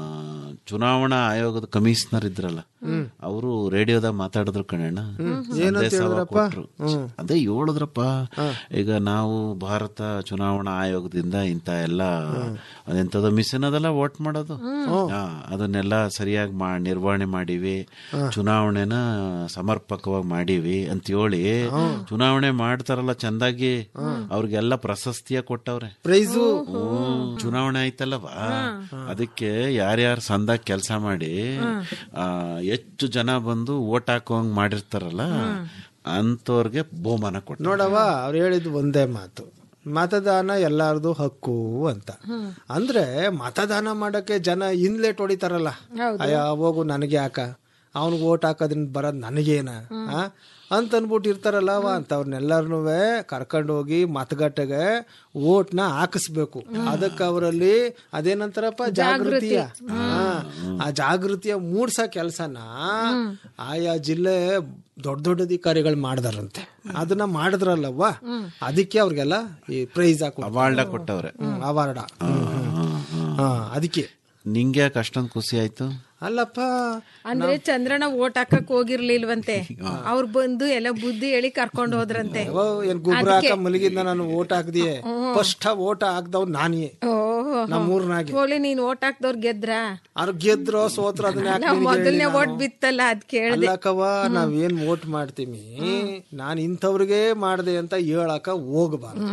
ಚುನಾವಣಾ ಆಯೋಗದ ಕಮಿಷನರ್ ಇದ್ರಲ್ಲ ಅವರು ರೇಡಿಯೋದಾಗ ಮಾತಾಡಿದ್ರು ಕಣಣ್ಣ ಸಂದೇಶ ಕೊಟ್ರು ಅದೇ ಹೇಳಿದ್ರಪ್ಪ ಈಗ ನಾವು ಭಾರತ ಚುನಾವಣಾ ಆಯೋಗದಿಂದ ಇಂತ ಎಲ್ಲ ಅದೆಂತದ ಮಿಷನ್ ಅದಲ್ಲ ವೋಟ್ ಮಾಡೋದು ಹಾ, ಅದನ್ನೆಲ್ಲ ಸರಿಯಾಗಿ ಮಾ ನಿರ್ವಹಣೆ ಮಾಡೀವಿ ಚುನಾವಣೆನ ಸಮರ್ಪಕವಾಗಿ ಮಾಡೀವಿ ಅಂತ ಹೇಳಿ ಚುನಾವಣೆ ಮಾಡ್ತಾರಲ್ಲ ಚಂದಾಗಿ ಅವ್ರಿಗೆಲ್ಲ ಪ್ರಶಸ್ತಿಯ ಕೊಟ್ಟವ್ರೆ ಪ್ರೈಸು ಹ್ಮ್, ಚುನಾವಣೆ ಆಯ್ತಲ್ಲವಾ ಅದಕ್ಕೆ ಯಾರ್ಯಾರು ಸಂದಾಗ ಕೆಲಸ ಮಾಡಿ ಆ, ಹೆಚ್ಚು ಜನ ಬಂದು ಓಟ್ ಹಾಕೋಂಗ್ ಮಾಡಿರ್ತಾರಲ್ಲ ಅಂತವ್ರಿಗೆ ಬಹುಮಾನ ಕೊಟ್ಟ ನೋಡವ ಅವ್ರು ಹೇಳಿದ್ದು ಒಂದೇ ಮಾತು ಮತದಾನ ಎಲ್ಲಾರ್ದು ಹಕ್ಕು ಅಂತ ಅಂದ್ರೆ ಮತದಾನ ಮಾಡಕ್ಕೆ ಜನ ಇನ್ಲೇಟ್ ಹೊಡಿತಾರಲ್ಲ ಅಯ್ಯ ಹೋಗು ನನಗೆ ಯಾಕ ಅವ್ನಿಗೆ ಓಟ್ ಹಾಕೋದ್ರಿಂದ ಬರೋದ್ ನನಗೇನ ಆ? ಅಂತ ಅನ್ಬಿಟ್ಟು ಇರ್ತಾರಲ್ಲವ ಅಂತ ಅವ್ರನ್ನೆಲ್ಲರನ್ನೂ ಕರ್ಕೊಂಡು ಹೋಗಿ ಮತಗಟ್ಟೆಗೆ ಓಟ್ನ ಹಾಕಿಸ್ಬೇಕು ಅದಕ್ಕೆ ಅವರಲ್ಲಿ ಅದೇನಂತಾರಪ್ಪ ಜಾಗೃತಿಯ ಹಾ, ಆ ಜಾಗೃತಿಯ ಮೂಡ್ಸ ಕೆಲ್ಸನ ಆಯಾ ಜಿಲ್ಲೆ ದೊಡ್ಡ ದೊಡ್ಡ ಅಧಿಕಾರಿಗಳು ಮಾಡ್ದಾರಂತೆ ಅದನ್ನ ಮಾಡಿದ್ರಲ್ಲವ್ವ ಅದಕ್ಕೆ ಅವ್ರಿಗೆಲ್ಲ ಈ ಪ್ರೈಸ್ ಹಾಕೋ ಅವಾರ್ಡ ಕೊಟ್ಟವ್ರೆ ಅವಾರ್ಡ ಹಾ ಅದಕ್ಕೆ ನಿಂಗೆ ಯಾಕೆ ಅಷ್ಟೊಂದು ಖುಷಿ ಆಯ್ತು ಅಲ್ಲಪ್ಪ ಅಂದ್ರೆ ಚಂದ್ರನ ಓಟ್ ಹಾಕಕ್ ಹೋಗಿರ್ಲಿಲ್ವಂತೆ ಅವ್ರು ಬಂದು ಎಲ್ಲ ಬುದ್ಧಿ ಹೇಳಿ ಕರ್ಕೊಂಡ್ ಹೋದ್ರಂತೆ ಓ, ಏನ್ ಗೊಬ್ಬರ ಹಾಕ ಮಲಗಿದ್ನ ನಾನು ಓಟ್ ಹಾಕ್ದಿಯೇ ಫಸ್ಟ್ ಓಟ್ ಹಾಕ್ದವ್ ನಾನೇ ಓಹೋ ನಮ್ಮೂರ್ನಾಗೆ ಹೋಗ್ಲಿ ನೀನ್ ಓಟ್ ಹಾಕ್ದವ್ರು ಗೆದ್ರ ಅವ್ರು ಗೆದ್ರೋ ಸೋತ್ರ ಅದನ್ನ ಯಾಕ್ ನಾವ್ ನಿನಗೆ ಹೇಳಿ ಮೊದಲನೇ ನಾನು? ಓಟ್ ಬಿತ್ತಲ್ಲ ಅದ್ ಕೇಳ್ದೆ ಅಲ್ಲಕವ ನಾವೇನ್ ವೋಟ್ ಮಾಡ್ತೀವಿ ನಾನ್ ಇಂಥವ್ರಿಗೆ ಮಾಡ್ದೆ ಅಂತ ಹೇಳಕ ಹೋಗ್ಬಾರ್ದು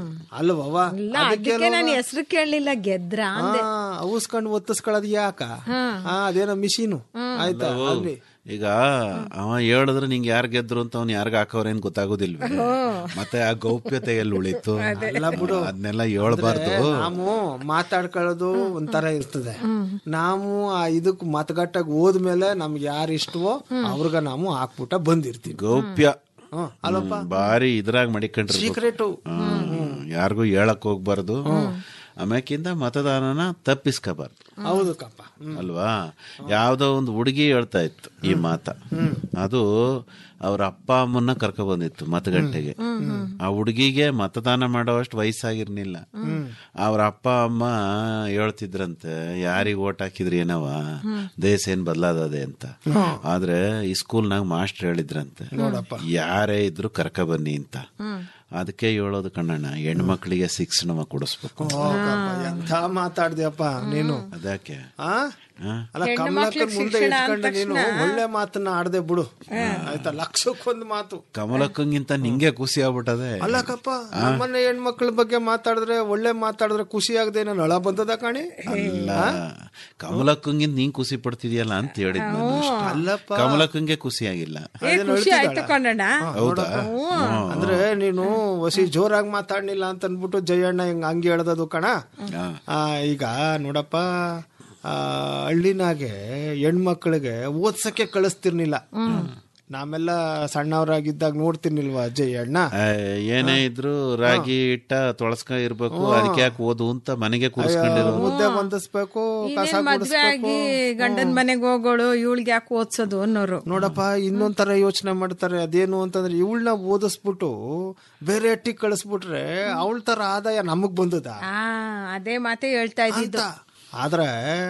ಅಲ್ವವ ಇಲ್ಲ ಅದಕ್ಕೆ ನಾನು ಹೆಸರು ಕೇಳಲಿಲ್ಲ ಗೆದ್ರ ಅಂದೆ ಅವಸ್ಕೊಂಡ್ ಒತ್ತಿಸ್ಕೊಳ್ಳೋದ್ ಯಾಕ ಆ, ಅದೇನೋ ಮಿಷಿನು ಆಯ್ತಾ ಅಲ್ಲಿ ಈಗ ಅವ ಹೇಳಿದ್ರೆ ನಿಂಗೆ ಯಾರು ಗೆದ್ರು ಅಂತ ಅವ್ನು ಯಾರಿಗ ಹಾಕೋರೇನ್ ಗೊತ್ತಾಗೋದಿಲ್ವೇ ಮತ್ತೆ ಆ ಗೌಪ್ಯತೆ ಎಲ್ಲಿ ಉಳಿತು ಅದನ್ನೆಲ್ಲ ಹೇಳ್ಬಾರ್ದು ನಾವು ಮಾತಾಡ್ಕೊಳ್ಳೋದು ಒಂಥರ ಇರ್ತದೆ ನಾವು ಆ ಇದಕ್ ಮತಗಟ್ಟಾಗ ಹೋದ್ಮೇಲೆ ನಮ್ಗೆ ಯಾರು ಇಷ್ಟವೋ ಅವ್ರಿಗ ನಾವು ಹಾಕ್ಬಿಟ್ಟ ಬಂದಿರ್ತೀವಿ ಗೌಪ್ಯ ಹ್ಮ್, ಅಲ್ಲಪ್ಪ ಹ್ಮ್, ಬಾರಿ ಇದ್ರಾಗ ಮಡಿಕೊಂಡ್ರಿ ಸೀಕ್ರೆಟು ಯಾರಿಗೂ ಹೇಳಕ್ ಹೋಗ್ಬಾರ್ದು ಆಮ್ಯಾಕಿಂದ ಮತದಾನನ ತಪ್ಪಿಸ್ಕೋಬಾರ್ದು ಹೌದು ಕಪ್ಪ ಅಲ್ವಾ ಯಾವ್ದೋ ಒಂದು ಹುಡುಗಿ ಹೇಳ್ತಾ ಇತ್ತು ಈ ಮಾತ ಅದು ಅವ್ರ ಅಪ್ಪ ಅಮ್ಮನ್ನ ಕರ್ಕೊ ಬಂದಿತ್ತು ಮತಗಟ್ಟೆಗೆ ಆ ಹುಡುಗಿಗೆ ಮತದಾನ ಮಾಡೋವಷ್ಟು ವಯಸ್ಸಾಗಿರ್ನಿಲ್ಲ ಅವ್ರ ಅಪ್ಪ ಅಮ್ಮ ಹೇಳ್ತಿದ್ರಂತೆ ಯಾರಿಗ್ ಓಟ್ ಹಾಕಿದ್ರಿ ಏನವ ದೇಶ ಏನ್ ಬದಲಾದದೆ ಅಂತ ಆದ್ರೆ ಈ ಸ್ಕೂಲ್ನಾಗ ಮಾಸ್ಟರ್ ಹೇಳಿದ್ರಂತೆ ಯಾರೇ ಇದ್ರು ಕರ್ಕ ಬನ್ನಿ ಅಂತ ಅದಕ್ಕೆ ಹೇಳೋದು ಕಣ್ಣಣ್ಣ ಹೆಣ್ಮಕ್ಳಿಗೆ ಶಿಕ್ಷಣ ಕೊಡಿಸ್ಬೇಕು ಓ, ಕಪ್ಪ, ಎಂಥ ಮಾತಾಡ್ದ್ಯಪ್ಪ ನೀನು ಅದಕ್ಕೆ ಆ ಅಲ್ಲ ಕಮಲಕ್ಕನ್ ಮುಂದೆ ಇಟ್ಕೊಂಡು ನೀನು ಒಳ್ಳೆ ಮಾತನ್ನ ಆಡ್ದೆ ಬಿಡು ಆಯ್ತಾ ಲಕ್ಷಕ್ಕೊಂದು ಮಾತು ಕಮಲಕ್ಕಂಗಿಂತ ನಿಂಗೆ ಖುಷಿ ಆಗ್ಬಿಟ್ಟದೆ ಅಲ್ಲಕಪ್ಪ ನಮ್ಮನೆ ಹೆಣ್ಮಕ್ಳ ಬಗ್ಗೆ ಮಾತಾಡಿದ್ರೆ ಒಳ್ಳೆ ಮಾತಾಡಿದ್ರೆ ಖುಷಿ ಆಗದೆ ನಾನು ಹಳ ಬಂದದ ಕಾಣಿ ಅಲ್ಲ ಕಮಲಕ್ಕಂಗಿಂತ ನೀನ್ ಖುಷಿ ಪಡ್ತಿದ್ಯಲ್ಲ ಅಂತ ಹೇಳಿದ್ ನಾನು ಅಷ್ಟೇ. ಅಲ್ಲಪ್ಪ ಕಮಲಕ್ಕಂಗೆ ಖುಷಿ ಆಗಿಲ್ಲ ಏ ಖುಷಿ ಆಯ್ತು ಕಣ್ಣಣ್ಣ ಹೌದಾ ಅಂದ್ರೆ ನೀನು ವಸಿ ಜೋರಾಗಿ ಮಾತಾಡ್ಲಿಲ್ಲ ಅಂತ ಅನ್ಬಿಟ್ಟು ಜಯಣ್ಣ ಹಿಂಗ್ ಹಂಗೆ ಹೇಳ್ದದು ಕಣ ಆ, ಈಗ ನೋಡಪ್ಪ ಆ, ಹಳ್ಳಿನಾಗೆ ಹೆಣ್ಮಕ್ಳಿಗೆ ಓದ್ಸಕ್ಕೆ ಕಳಿಸ್ತಿರ್ನಿಲ್ಲ ನಾವೆಲ್ಲ ಸಣ್ಣವರಾಗಿದ್ದಾಗ ನೋಡ್ತಿರ್ನಿಲ್ವಾ ಜಯಣ್ಣ ಆ, ಏನೇ ಇದ್ರು ರಾಗಿ ಇಟ್ಟ ತೊಳಸ್ಕ ಇರ್ಬೇಕು ಅದಕ್ಕೆ ಯಾಕೆ ಓದು ಅಂತ ಮನೆಗೆ ಕೂರಿಸ್ಕೊಂಡಿರೋ ಮುದ್ದೆ ಹೊಂದಿಸ್ಬೇಕು ಕಸ ಇನ್ನೇನ್ ಮದ್ವೆ ಆಗಿ ಗಂಡನ್ ಮನೆಗ್ ಹೋಗೋಳು ಇವಳಿಗೆ ಯಾಕೆ ಓದ್ಸೋದು ಅನ್ನೋರು ನೋಡಪ್ಪ ಇನ್ನೊಂಥರ ಯೋಚನೆ ಮಾಡ್ತಾರೆ ಅದೇನು ಅಂತಂದ್ರೆ ಇವಳನ್ನ ಓದಿಸ್ಬಿಟ್ಟು ಬೇರೆ ಹಟ್ಟಿಗೆ ಕಳಿಸ್ಬಿಟ್ರೆ ಅವಳ ತರ ಆದಾಯ ನಮಗ್ ಬಂದದ ಆ ಅದೇ ಮಾತೆ ಹೇಳ್ತಾ ಇದ್ದಿದ್ದು ಆದ್ರೆ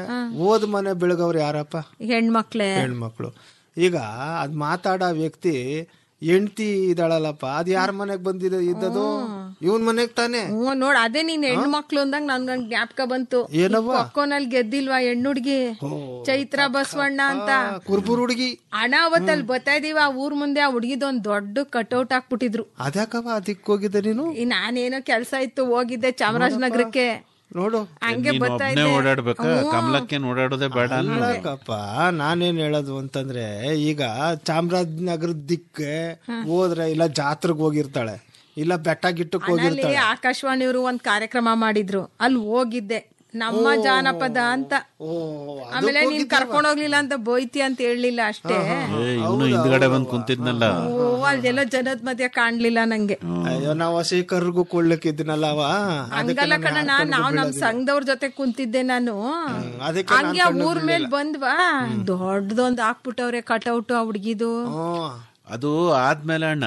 ಓದ್ ಮನೆ ಬೆಳಗವ್ರು ಯಾರಪ್ಪ ಹೆಣ್ಮಕ್ಳೇ ಹೆಣ್ಮಕ್ಳು ಈಗ ಅದ್ ಮಾತಾಡೋ ವ್ಯಕ್ತಿ ಹೆಂಡತಿ ಇದಾಳಲ್ಲಪ್ಪ ಅದ್ ಯಾರ ಮನೆಗ್ ಬಂದಿದೆ ಇದ್ದದು ಇವನ್ ಮನೆಗ್ ತಾನೆ ಹ್ಞೂ ನೋಡ್ ಅದೇ ನೀನ್ ಹೆಣ್ಮಕ್ಳು ಅಂದಾಗ ನನ್ಗಂಗ್ ಜ್ಞಾಪಕ ಬಂತು ಏನವ್ವ? ಕೊಕ್ಕೋನಲ್ಲಿ ಗೆದ್ದಿಲ್ವಾ ಹೆಣ್ಣುಡ್ಗಿ ಚೈತ್ರ ಬಸವಣ್ಣ ಅಂತ ಕುರ್ಬುರ್ ಹುಡುಗಿ ಹಣ ಅವತ್ತಲ್ಲಿ ಬರ್ತಾ ಇದೀವ ಆ ಊರ್ ಮುಂದೆ ಆ ಹುಡ್ಗಿದೊಂದ್ ದೊಡ್ಡ ಕಟೌಟ್ ಹಾಕ್ಬಿಟ್ಟಿದ್ರು ಅದ್ಯಾಕವ ಅದಕ್ಕೆ ಹೋಗಿದ್ದೆ ನೀನು ಈ ನಾನೇನೋ ಕೆಲ್ಸ ಇತ್ತು ಹೋಗಿದ್ದೆ ಚಾಮರಾಜನಗರಕ್ಕೆ ನೋಡು ಹಂಗೆ ನೀನ್ ಬರ್ತಾ ಒಬ್ನೇ ಇದ್ದೆ ಓಡಾಡ್ಬೇಕ ಕಮಲಕ್ಕೆ ಓಡಾಡೋದೇ ಬೇಡ ಅಲ್ಲ ಅಲ್ಲಕ್ಕಪ್ಪ ನಾನೇನ್ ಹೇಳೋದು ಅಂತಂದ್ರೆ ಈಗ ಚಾಮರಾಜನಗರದ ದಿಕ್ಕೆ ಹೋದ್ರೆ ಇಲ್ಲ ಜಾತ್ರೆಗೆ ಹೋಗಿರ್ತಾಳೆ ಇಲ್ಲ ಬೆಟ್ಟ ಗಿಟ್ಟಕ್ಕೆ ಅಲ್ಲಿ ಹೋಗಿರ್ತಾಳೆ ಆಕಾಶವಾಣಿಯವರು ಒಂದ್ ಕಾರ್ಯಕ್ರಮ ಮಾಡಿದ್ರು ಅಲ್ಲಿ ಹೋಗಿದ್ದೆ ನಮ್ಮ ಜಾನಪದ ಅಂತ ಓ ಆಮೇಲೆ ನೀನ್ ಕರ್ಕೊಂಡ್ ಹೋಗ್ಲಿಲ್ಲ ಅಂತ ಬೋಯ್ತಿ ಅಂತ ಹೇಳಲಿಲ್ಲ ಅಷ್ಟೇ ಇವನು ಹಿಂದ್ಗಡೆ ಬಂದ್ ಕುಂತಿದ್ನಲ್ಲ ಓ ಅಲ್ಲೆಲ್ಲೋ ಜನದ ಮಧ್ಯ ಕಾಣ್ಲಿಲ್ಲ ನಂಗೆ ಅಯ್ಯೋ ನಾವು ಹಸಿ ಕರ್ಗೂ ಕೊಳ್ಳಕ್ಕಿದ್ದೀನಲ್ಲ ಅವ ಹಂಗಲ್ಲ ಕಣಣ್ಣ ನಾವ್ ನಮ್ ಸಂಘದವ್ರ ಜೊತೆ ಕುಂತಿದ್ದೆ ನಾನು ಅದಕ್ಕೆ ಹಂಗೆ ಆ ಊರ್ ಮೇಲ್ ಬಂದ್ವಾ ದೊಡ್ಡದೊಂದ್ ಹಾಕ್ಬಿಟ್ಟವ್ರೆ ಕಟೌಟ್ ಆ ಹುಡ್ಗಿದು ಹ್ಮ್. ಅದು ಆದ್ಮೇಲೆ ಅಣ್ಣ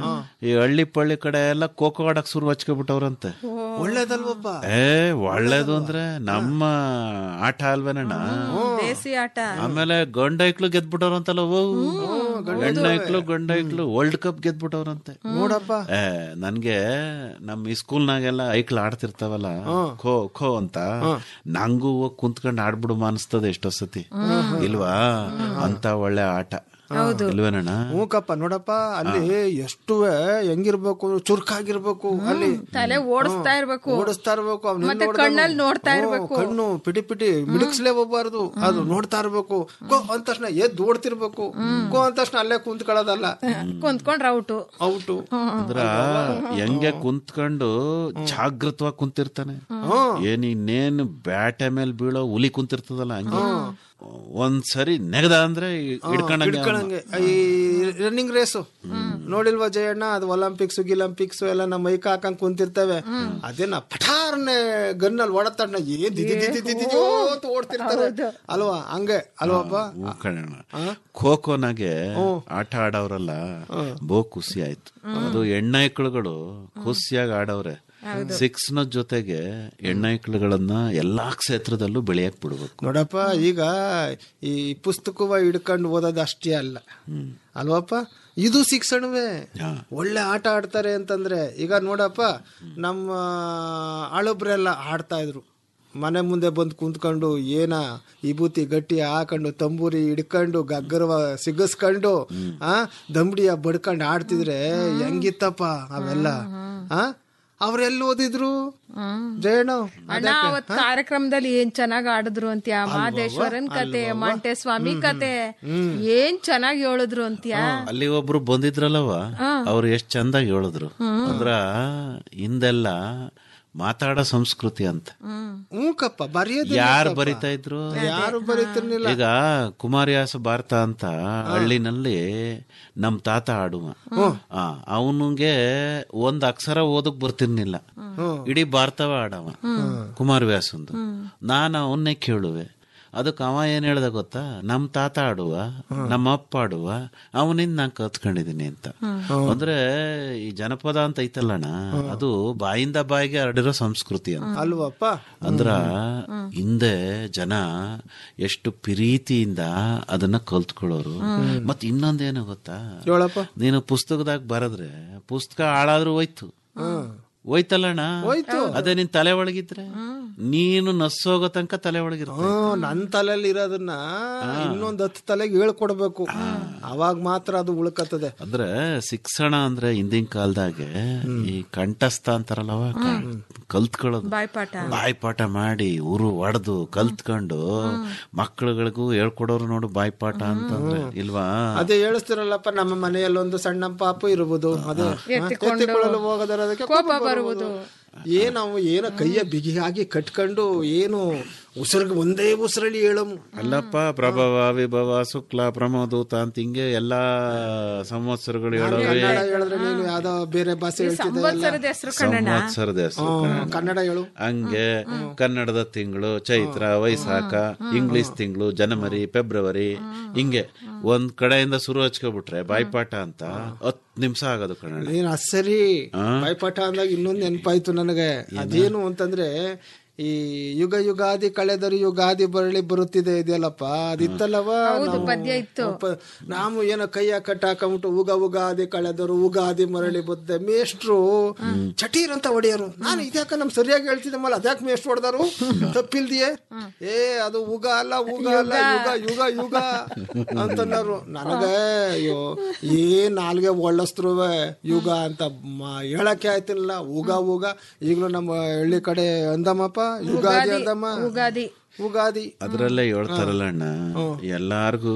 ಈ ಹಳ್ಳಿ ಪಳ್ಳಿ ಕಡೆ ಎಲ್ಲ ಖೋಖೋ ಆಡಕ್ ಶುರು ಹಚ್ಕೊಬಿಟ್ಟವ್ರಂತೆ ಒಳ್ಳೇದಲ್ವಪ್ಪ ಏ ಒಳ್ಳೇದು ಅಂದ್ರೆ ನಮ್ಮ ಆಟ ಅಲ್ವೇನಣ್ಣ ದೇಸಿ ಆಟ ಆಮೇಲೆ ಗಂಡ ಐಕ್ಳು ಗೆದ್ಬಿಟ್ಟವ್ರಂತಲ್ಲ ಓ ಗಂಡ ಐಕ್ಳು ಗಂಡ ಐಕ್ಳು ವರ್ಲ್ಡ್ ಕಪ್ ಗೆದ್ಬಿಟ್ಟವ್ರಂತೆ ನೋಡಪ್ಪ ಏ ನನ್ಗೆ ನಮ್ ಈ ಸ್ಕೂಲ್ನಾಗೆಲ್ಲ ಐಕ್ಳು ಆಡ್ತಿರ್ತಾವಲ್ಲ ಖೋ ಖೋ ಅಂತ ನಂಗೂ ಹೋಗ್ ಕುಂತ್ಕೊಂಡ್ ಆಡ್ಬಿಡು ಅನ್ಸ್ತದೆ ಎಷ್ಟೋ ಸತಿ ಇಲ್ವಾ ಅಂತ ಒಳ್ಳೆ ಆಟ ಇಲ್ವೇನಣ್ಣ ಹ್ಞೂಕಪ್ಪ ನೋಡಪ್ಪ ಅಲ್ಲಿ ಎಷ್ಟು ಹೆಂಗಿರ್ಬೇಕು ಚುರುಕಾಗಿರ್ಬೇಕು ಅಲ್ಲಿ ತಲೆ ಓಡಿಸ್ತಾ ಇರ್ಬೇಕು ಓಡಿಸ್ತಾ ಇರ್ಬೇಕು ಅವ್ನ ಮತ್ತೆ ಕಣ್ಣಲ್ಲಿ ನೋಡ್ತಾ ಇರ್ಬೇಕು ಕಣ್ಣು ಪಿಟಿ ಪಿಟಿ ಮಿಡಕ್ಸ್ಲೇ ಹೋಗ್ಬಾರ್ದು ಅದು ನೋಡ್ತಾ ಇರ್ಬೇಕು ಕೋ ಅಂದ ತಕ್ಷಣ ಎದ್ದು ಓಡ್ತಿರ್ಬೇಕು ಕೋ ಅಂದ ತಕ್ಷಣ ಅಲ್ಲೇ ಕುಂತ್ಕೊಳ್ಳೋದಲ್ಲ ಕುಂತ್ಕೊಂಡ್ರ ಔಟು ಔಟು ಅಂದ್ರ ಹೆಂಗೆ ಕುಂತ್ಕೊಂಡು ಜಾಗೃತವಾಗಿ ಕುಂತಿರ್ತಾನೆ ಏನ್ ಇನ್ನೇನು ಬ್ಯಾಟೆ ಮೇಲೆ ಬೀಳೋ ಹುಲಿ ಕುಂತಿರ್ತದಲ್ಲ ಹಂಗೆ ಒಂದ್ಸರಿ ನೆಗದ ಅಂದ್ರೆ ಹಿಡ್ಕೊಂಡಂಗೆ ಅವ್ನು. ಹಿಡ್ಕೊಳಂಗೆ ಈ ರನ್ನಿಂಗ್ ರೇಸು ನೋಡಿಲ್ವಾ ಜಯಣ್ಣ ಅದು ಒಲಿಂಪಿಕ್ಸ್ ಗಿಲಂಪಿಕ್ಸ್ ಎಲ್ಲ ನಮ್ಮ ಮೈಕ ಹಾಕಂಗ್ ಕುಂತಿರ್ತವೆ ಅದೇನ ಪಠಾರ್ನೆ ಗನ್ನಲ್ಲಿ ಹೊಡತಣ್ಣ ಏನ್ ದಿದಿ ದಿದಿ ದಿದಿ ದಿದಿ ಅಂತ ಓಡ್ತಿರ್ತಾರೆ ಅಲ್ವಾ ಹಂಗೆ ಅಲ್ವಾಪ್ಪ ಹ್ಞೂ ಕಣಣ್ಣ ಖೋಖೋನಾಗೆ ಆಟ ಆಡೋರಲ್ಲ ಬಹು ಖುಷಿ ಆಯ್ತು ಅದು ಹೆಣ್ಣೈಕ್ಳುಗಳು ಖುಷಿಯಾಗಿ ಆಡವ್ರೆ ಸಿಕ್ಸ್ ನ ಜೊತೆಗೆ ಹೆಣ್ಣೈಕ್ಳುಗಳನ್ನ ಎಲ್ಲಾ ಕ್ಷೇತ್ರದಲ್ಲೂ ಬೆಳೆಯಕ್ ಬಿಡ್ಬೇಕು ನೋಡಪ್ಪ ಈಗ ಈ ಪುಸ್ತಕವ ಹಿಡ್ಕೊಂಡು ಓದೋದು ಅಷ್ಟೇ ಅಲ್ಲ ಅಲ್ವಪ್ಪ ಇದು ಶಿಕ್ಷಣವೇ ಒಳ್ಳೆ ಆಟ ಆಡ್ತಾರೆ ಅಂತಂದ್ರೆ ಈಗ ನೋಡಪ್ಪ ನಮ್ಮ ಹಳಬ್ರೆಲ್ಲ ಆಡ್ತಾ ಇದ್ರು ಮನೆ ಮುಂದೆ ಬಂದು ಕುಂತ್ಕೊಂಡು ಏನ ವಿಭೂತಿ ಗಟ್ಟಿ ಹಾಕೊಂಡು ತಂಬೂರಿ ಹಿಡ್ಕೊಂಡು ಗಗ್ಗರವ ಸಿಗಸ್ಕೊಂಡು ಆ ದಂಬಡಿಯ ಬಡ್ಕೊಂಡು ಆಡ್ತಿದ್ರೆ ಹೆಂಗಿತ್ತಪ್ಪ ಅವೆಲ್ಲ ಆ ಅವ್ರೆಲ್ಲಿ ಓದಿದ್ರು ಜಯಣ್ಣ ಅಣ್ಣ ಅವತ್ ಕಾರ್ಯಕ್ರಮದಲ್ಲಿ ಏನ್ ಚೆನ್ನಾಗ್ ಆಡಿದ್ರು ಅಂತ್ಯ ಮಹದೇಶ್ವರನ್ ಕತೆ ಮಂಟೇಸ್ವಾಮಿ ಕತೆ ಏನ್ ಚೆನ್ನಾಗಿ ಹೇಳಿದ್ರು ಅಂತ್ಯ ಅಲ್ಲಿ ಒಬ್ರು ಬಂದಿದ್ರಲ್ಲವ ಅವ್ರು ಎಷ್ಟ್ ಚಂದಾಗಿ ಹೇಳಿದ್ರು ಅಂದ್ರ ಹಿಂದೆಲ್ಲ ಮಾತಾಡೋ ಸಂಸ್ಕೃತಿ ಅಂತ ಹ್ಞೂಕಪ್ಪ ಬರೆಯೋದು ಯಾರು ಬರಿತಾ ಇದ್ರು ಯಾರು ಬರೀತಿರ್ಲಿಲ್ಲ ಈಗ ಕುಮಾರಿಯಾಸ ಭಾರತ ಅಂತ ಹಳ್ಳಿನಲ್ಲಿ ನಮ್ ತಾತ ಆಡುವ ಅವನಿಗೆ ಒಂದ್ ಅಕ್ಷರ ಓದಕ್ ಬರ್ತಿರ್ಲಿಲ್ಲ ಇಡೀ ಭಾರತವ ಆಡವ ಕುಮಾರವ್ಯಾಸಂದು ನಾನು ಅವನ್ನೇ ಕೇಳುವೆ ಅದಕ್ಕೆ ಅವ ಏನ್ ಹೇಳ್ದ ಗೊತ್ತಾ ನಮ್ ತಾತ ಆಡುವ ನಮ್ಮ ಅಪ್ಪ ಆಡುವ ಅವನಿಂದ ನಾನ್ ಕತ್ಕೊಂಡಿದೀನಿ ಅಂತ ಅಂದ್ರೆ ಈ ಜನಪದ ಅಂತ ಐತಲ್ಲಣ್ಣ ಅದು ಬಾಯಿಂದ ಬಾಯಿಗೆ ಹರಡಿರೋ ಸಂಸ್ಕೃತಿ ಅಂತ ಅಲ್ವಪ್ಪ ಅಂದ್ರ ಹಿಂದೆ ಜನ ಎಷ್ಟು ಪ್ರೀತಿಯಿಂದ ಅದನ್ನ ಕಲ್ತ್ಕೊಳ್ಳೋರು ಮತ್ ಇನ್ನೊಂದೇನು ಗೊತ್ತಾ ಹೇಳಪ್ಪ ನೀನು ಪುಸ್ತಕದಾಗ ಬರದ್ರೆ ಪುಸ್ತಕ ಹಾಳಾದ್ರೂ ಹೋಯ್ತು ಹೋಯ್ತಲ್ಲಣ್ಣ ಅದೇ ನಿನ್ ತಲೆ ಒಳಗಿದ್ರೆ ನೀನು ನಸ್ಸೋಗೋ ತನಕ ತಲೆ ಒಳಗಿರ್ತ ಹ್ಮ್ ನನ್ ತಲೆಯಲ್ಲಿ ಇರೋದನ್ನ ಇನ್ನೊಂದ್ ಹತ್ತು ತಲೆಗೆ ಹೇಳ್ಕೊಡ್ಬೇಕು ಅವಾಗ ಮಾತ್ರ ಅದು ಉಳ್ಕತ್ತದೆ ಅಂದ್ರೆ ಶಿಕ್ಷಣ ಅಂದ್ರೆ ಹಿಂದಿನ ಕಾಲದಾಗೆ ಈ ಕಂಠಸ್ಥ ಅಂತಾರಲ್ಲವ ಕಲ್ತ್ಕೊಳ್ಳೋದು ಬಾಯ್ಪಾಠ ಬಾಯ್ಪಾಠ ಮಾಡಿ ಉರು ಹೊಡೆದು ಕಲ್ತ್ಕೊಂಡು ಮಕ್ಕಳುಗಳಿಗೂ ಹೇಳ್ಕೊಡೋರು ನೋಡು ಬಾಯ್ಪಾಠ ಅಂತಂದ್ರೆ ಇಲ್ವಾ ಅದೇ ಹೇಳಿಸ್ತಿರಲ್ಲಪ್ಪ ನಮ್ಮ ಮನೆಯಲ್ಲಿ ಒಂದು ಸಣ್ಣ ಪಾಪು ಇರುವುದು ಅದೇ ಎತ್ತಿಕೊಳ್ಳಲು ಹೋಗದರೋದಕ್ಕೆ ಕೋಪ ಬರುವುದು ಏನ್ ನಾವು ಏನೋ ಕೈಯ ಬಿಗಿಯಾಗಿ ಕಟ್ಕೊಂಡು ಏನು ಉಸಿರಿಗೆ ಒಂದೇ ಉಸಿರಲ್ಲಿ ಹೇಳಮು ಅಲ್ಲಪ್ಪ ಪ್ರಭವ ವಿಭವ ಶುಕ್ಲ ಪ್ರಮೋದೂತ ಅಂತ ಹಿಂಗೆ ಎಲ್ಲಾ ಸಂವತ್ಸರಗಳು ಹೇಳೋವೆ ಕನ್ನಡ ಹೇಳಿದ್ರೆ ನೀನು ಯಾವ್ದೋ ಬೇರೆ ಭಾಷೆ ಹೇಳ್ತಿದ್ದೆ ಸಂವತ್ಸರದ ಹೆಸರು ಕನ್ನಡ ಸಂವತ್ಸರದ ಹೆಸರು ಕನ್ನಡ. ಕನ್ನಡ ಹೇಳು ಹಂಗೆ ಕನ್ನಡದ ತಿಂಗಳು ಚೈತ್ರ ವೈಸಾಖ ಇಂಗ್ಲಿಷ್ ತಿಂಗಳು ಜನವರಿ ಫೆಬ್ರವರಿ ಹಿಂಗೆ ಒಂದ್ ಕಡೆಯಿಂದ ಶುರು ಹಚ್ಕೊಬಿಟ್ರೆ ಬಾಯ್ಪಾಠ ಅಂತ ಹತ್ ನಿಮಿಷ ಆಗೋದು ಕನ್ನಡ ನೀನ್ ಅಸರಿ ಬಾಯ್ಪಾಠ ಅಂದಾಗ ಇನ್ನೊಂದು ನೆನಪಾಯ್ತು ನನಗೆ ಅದೇನು ಅಂತಂದ್ರೆ ಈ ಯುಗ ಯುಗಾದಿ ಕಳೆದರು ಯುಗಾದಿ ಬರಳಿ ಬರುತ್ತಿದೆ ಇದೆಯಲ್ಲಪ್ಪ ಅದಿತ್ತಲ್ಲವ ನಾವು- ಪದ್ಯ ಇತ್ತು. ಪ- ನಾವು ಏನೋ ಕೈಯ ಕಟ್ಟ ಹಾಕೊಂಬಿಟ್ಟು ಉಗ ಉಗಾದಿ ಕಳೆದರು ಉಗಾದಿ ಮರಳಿ ಬರುತ್ತೆ ಮೇಷ್ಟ್ರು ಚಟೀರ್ ಅಂತ ಹೊಡೆಯರು ನಾನು ಇದ್ಯಾಕ ನಮ್ ಸರಿಯಾಗಿ ಹೇಳ್ತಿದ್ದಮ್ಮಲ್ಲ ಅದ್ಯಾಕೆ ಮೇಷ್ಟ್ರು ಹೊಡೆದರು ತಪ್ಪಿಲ್ದಿಯೇ ಏ ಅದು ಉಗ ಅಲ್ಲ ಉಗ ಅಲ್ಲ ಯುಗ ಯುಗ ಯುಗ ಅಂತన్నారు ನನಗೆ ಅಯ್ಯೋ ಏನ್ ನಾಲ್ಗೆ ಒಳ್ಳಸ್ತ್ರುವೆ ಯುಗ ಅಂತ ಮ- ಹೇಳಕ್ಕೆ ಆಯ್ತಿಲ್ಲ ಉಗ ಉಗ ಈಗಲೂ ನಮ್ಮ ಹಳ್ಳಿ ಕಡೆ ಅಂದಮ್ಮಪ್ಪ ಯುಗಾದಿ ಅಂದಮ್ಮ ಉಗಾದಿ ಉಗಾದಿ ಅದ್ರಲ್ಲೇ ಹೇಳ್ತಾರಲ್ಲ ಅಣ್ಣ ಎಲ್ಲಾರ್ಗೂ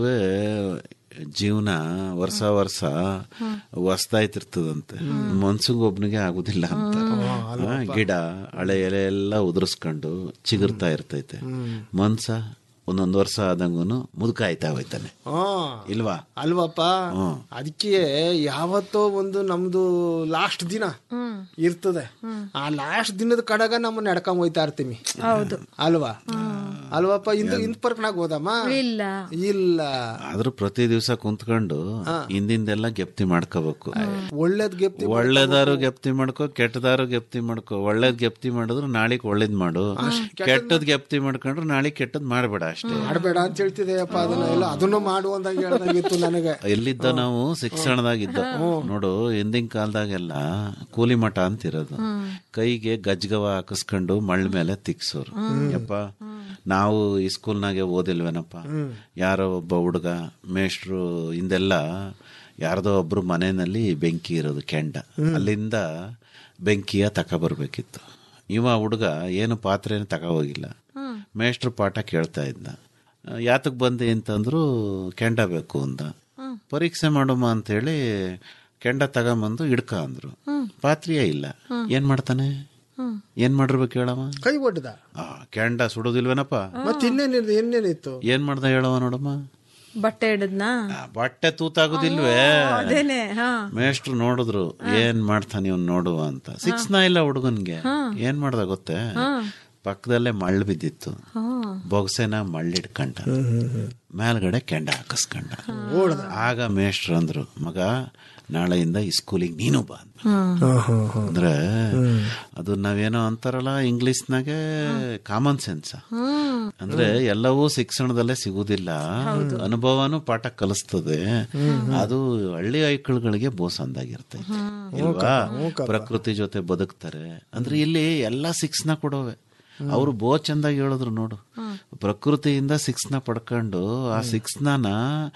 ಜೀವನ ವರ್ಷ ವರ್ಷ ಹೊಸ್ದಾಯ್ತಿರ್ತದಂತೆ ಮನ್ಸಿಗೆ ಒಬ್ನಿಗೆ ಆಗುದಿಲ್ಲ ಅಂತ ಆ, ಗಿಡ ಹಳೆ ಎಲೆ ಎಲ್ಲ ಉದುರಿಸ್ಕೊಂಡು ಚಿಗುರ್ತಾ ಇರ್ತೈತೆ ಮನ್ಸ ಒಂದೊಂದ್ ವರ್ಷ ಆದಂಗೂನು ಮುದುಕ ಆಯ್ತಾ ಹೋಯ್ತಾನೆ ಹಾ ಇಲ್ವಾ ಅಲ್ವಪ್ಪ ಹ್ಮ್. ಅದಕ್ಕೆ ಯಾವತ್ತೋ ಒಂದು ನಮ್ದು ಲಾಸ್ಟ್ ದಿನ ಇರ್ತದೆ ಆ ಲಾಸ್ಟ್ ದಿನದ ಕಡೆಗ ನಮ್ಮ ನಡ್ಕೊಂಡ್ ಹೋಯ್ತಾ ಇರ್ತೀವಿ ಹೌದು ಅಲ್ವಾ ಅಲ್ವಪ್ಪ ಇಂದು ಇಂದ್ ಪರ್ಕನಾಗ ಹೋದಮ್ಮ ಇಲ್ಲ ಇಲ್ಲ ಆದ್ರೂ ಪ್ರತಿ ದಿವಸ ಕುಂತ್ಕೊಂಡು ಹಿಂದಿಂದೆಲ್ಲ ಗೆಪ್ತಿ ಮಾಡ್ಕೋಬೇಕು ಒಳ್ಳೇದ್ ಗೆಪ್ತಿ ಒಳ್ಳೇದಾರು ಗೆಪ್ತಿ ಮಾಡ್ಕೋ ಕೆಟ್ಟದಾರು ಗೆಪ್ತಿ ಮಾಡ್ಕೋ ಒಳ್ಳೇದ್ ಗೆಪ್ತಿ ಮಾಡಿದ್ರು ನಾಳಿಗ್ ಒಳ್ಳೇದ್ ಮಾಡು ಕೆಟ್ಟದ್ ಗೆಪ್ತಿ ಮಾಡ್ಕೊಂಡ್ರು ನಾಳಿಗ್ ಕೆಟ್ಟದ್ ಮಾಡ್ಬೇಡ ಅಷ್ಟೇ ಮಾಡ್ಬೇಡ ಅಂತ ಹೇಳ್ತಿದೆಯಪ್ಪ ಅದನ್ನ ಎಲ್ಲ ಅದನ್ನು ಮಾಡು ಅಂದಂಗೆ ಹೇಳ್ದಂಗಿತ್ತು ನನಗೆ ಎಲ್ಲಿದ್ದ ನಾವು ಶಿಕ್ಷಣದಾಗಿದ್ದ ನೋಡು ಹಿಂದಿನ ಕಾಲದಾಗೆಲ್ಲ ಕೂಲಿ ಮಠ ಅಂತಿರೋದು ಕೈಗೆ ಗಜ್ಗವ ಹಾಕಿಸ್ಕೊಂಡು ಮಳ್ ಮೇಲೆ ತಿಕ್ಸೋರು ಯಪ್ಪ ನಾವು ಈ ಸ್ಕೂಲ್ನಾಗೆ ಓದಿಲ್ವೇನಪ್ಪ ಯಾರೋ ಒಬ್ಬ ಹುಡುಗ ಮೇಷ್ಟ್ರು ಹಿಂದೆಲ್ಲ ಯಾರ್ದೋ ಒಬ್ರು ಮನೆಯಲ್ಲಿ ಬೆಂಕಿ ಇರೋದು ಕೆಂಡ ಅಲ್ಲಿಂದ ಬೆಂಕಿಯ ತಗೊಬರ್ಬೇಕಿತ್ತು ಇವ ಹುಡುಗ ಏನು ಪಾತ್ರೆನ ತಗೋಗಿಲ್ಲ ಮೇಷ್ಟ್ರು ಪಾಠ ಕೇಳ್ತಾ ಇದ್ದ ಯಾತಕ್ ಬಂದೆ ಅಂತಂದ್ರು ಕೆಂಡ ಬೇಕು ಅಂದ ಪರೀಕ್ಷೆ ಮಾಡೋಮ ಅಂತ ಹೇಳಿ ಕೆಂಡ ತಗೊಂಬಂದು ಹಿಡ್ಕ ಅಂದ್ರು ಪಾತ್ರೆಯೇ ಇಲ್ಲ ಏನ್ ಮಾಡ್ತಾನೆ ಏನ್ ಮಾಡಿರ್ಬೇಕು ಹೇಳವ ಕೈ ಒಡ್ದ ಆ, ಕೆಂಡ ಸುಡೋದಿಲ್ವೇನಪ್ಪ ಮತ್ತೆ ಇನ್ನೇನಿತ್ತು ಇನ್ನೇನಿತ್ತು ಏನ್ ಮಾಡ್ದ ಹೇಳವ ನೋಡಮ್ಮ ಬಟ್ಟೆ ಹಿಡಿದ್ನಾ ಆ, ಬಟ್ಟೆ ತೂತಾಗುದಿಲ್ವೇ ಅದೇನೆ ಹಾ ಮೇಷ್ಟ್ರು ನೋಡಿದ್ರು ಏನ್ ಮಾಡ್ತಾನೆ ಇವ್ನ್ ನೋಡುವ ಅಂತ ಸಿಕ್ಸ್ ನ ಇಲ್ಲ ಹುಡುಗನ್ಗೆ ಏನ್ ಮಾಡ್ದ ಗೊತ್ತೇ ಪಕ್ಕದಲ್ಲೇ ಮಳ್ಳು ಬಿದ್ದಿತ್ತು ಬೊಗಸೆನ ಮಳ್ಳಿಡ್ಕಂಡ ಮೇಲ್ಗಡೆ ಕೆಂಡ ಹಾಕಿಸ್ಕೊಂಡ ಆಗ ಮೇಷ್ಟ್ರು ಅಂದ್ರು ಮಗ ನಾಳೆಯಿಂದ ಈ ಸ್ಕೂಲಿಗೆ ನೀನು ಬಾ ಅಂತ. ಅಂದ್ರೆ ಅದು ನಾವೇನೋ ಅಂತಾರಲ್ಲ ಇಂಗ್ಲಿಷ್ನಾಗೆ ಕಾಮನ್ ಸೆನ್ಸ್ ಅಂದ್ರೆ ಎಲ್ಲವೂ ಶಿಕ್ಷಣದಲ್ಲೇ ಸಿಗುದಿಲ್ಲ ಅನುಭವನೂ ಪಾಠ ಕಲಿಸ್ತದೆ ಅದು ಹಳ್ಳಿ ಐಕಳುಗಳಿಗೆ ಬೋಸ್ ಅಂದಾಗಿರ್ತೈತೆ ಇಲ್ವಾ ಪ್ರಕೃತಿ ಜೊತೆ ಬದುಕ್ತಾರೆ ಅಂದ್ರೆ ಇಲ್ಲಿ ಎಲ್ಲಾ ಶಿಕ್ಷಣ ಕೊಡೋವೆ ಅವರು ಬೋ ಚಂದಾಗಿ ಹೇಳಿದ್ರು ನೋಡು ಪ್ರಕೃತಿಯಿಂದ ಶಿಕ್ಷಣ ಪಡ್ಕೊಂಡು ಆ ಶಿಕ್ಷಣನ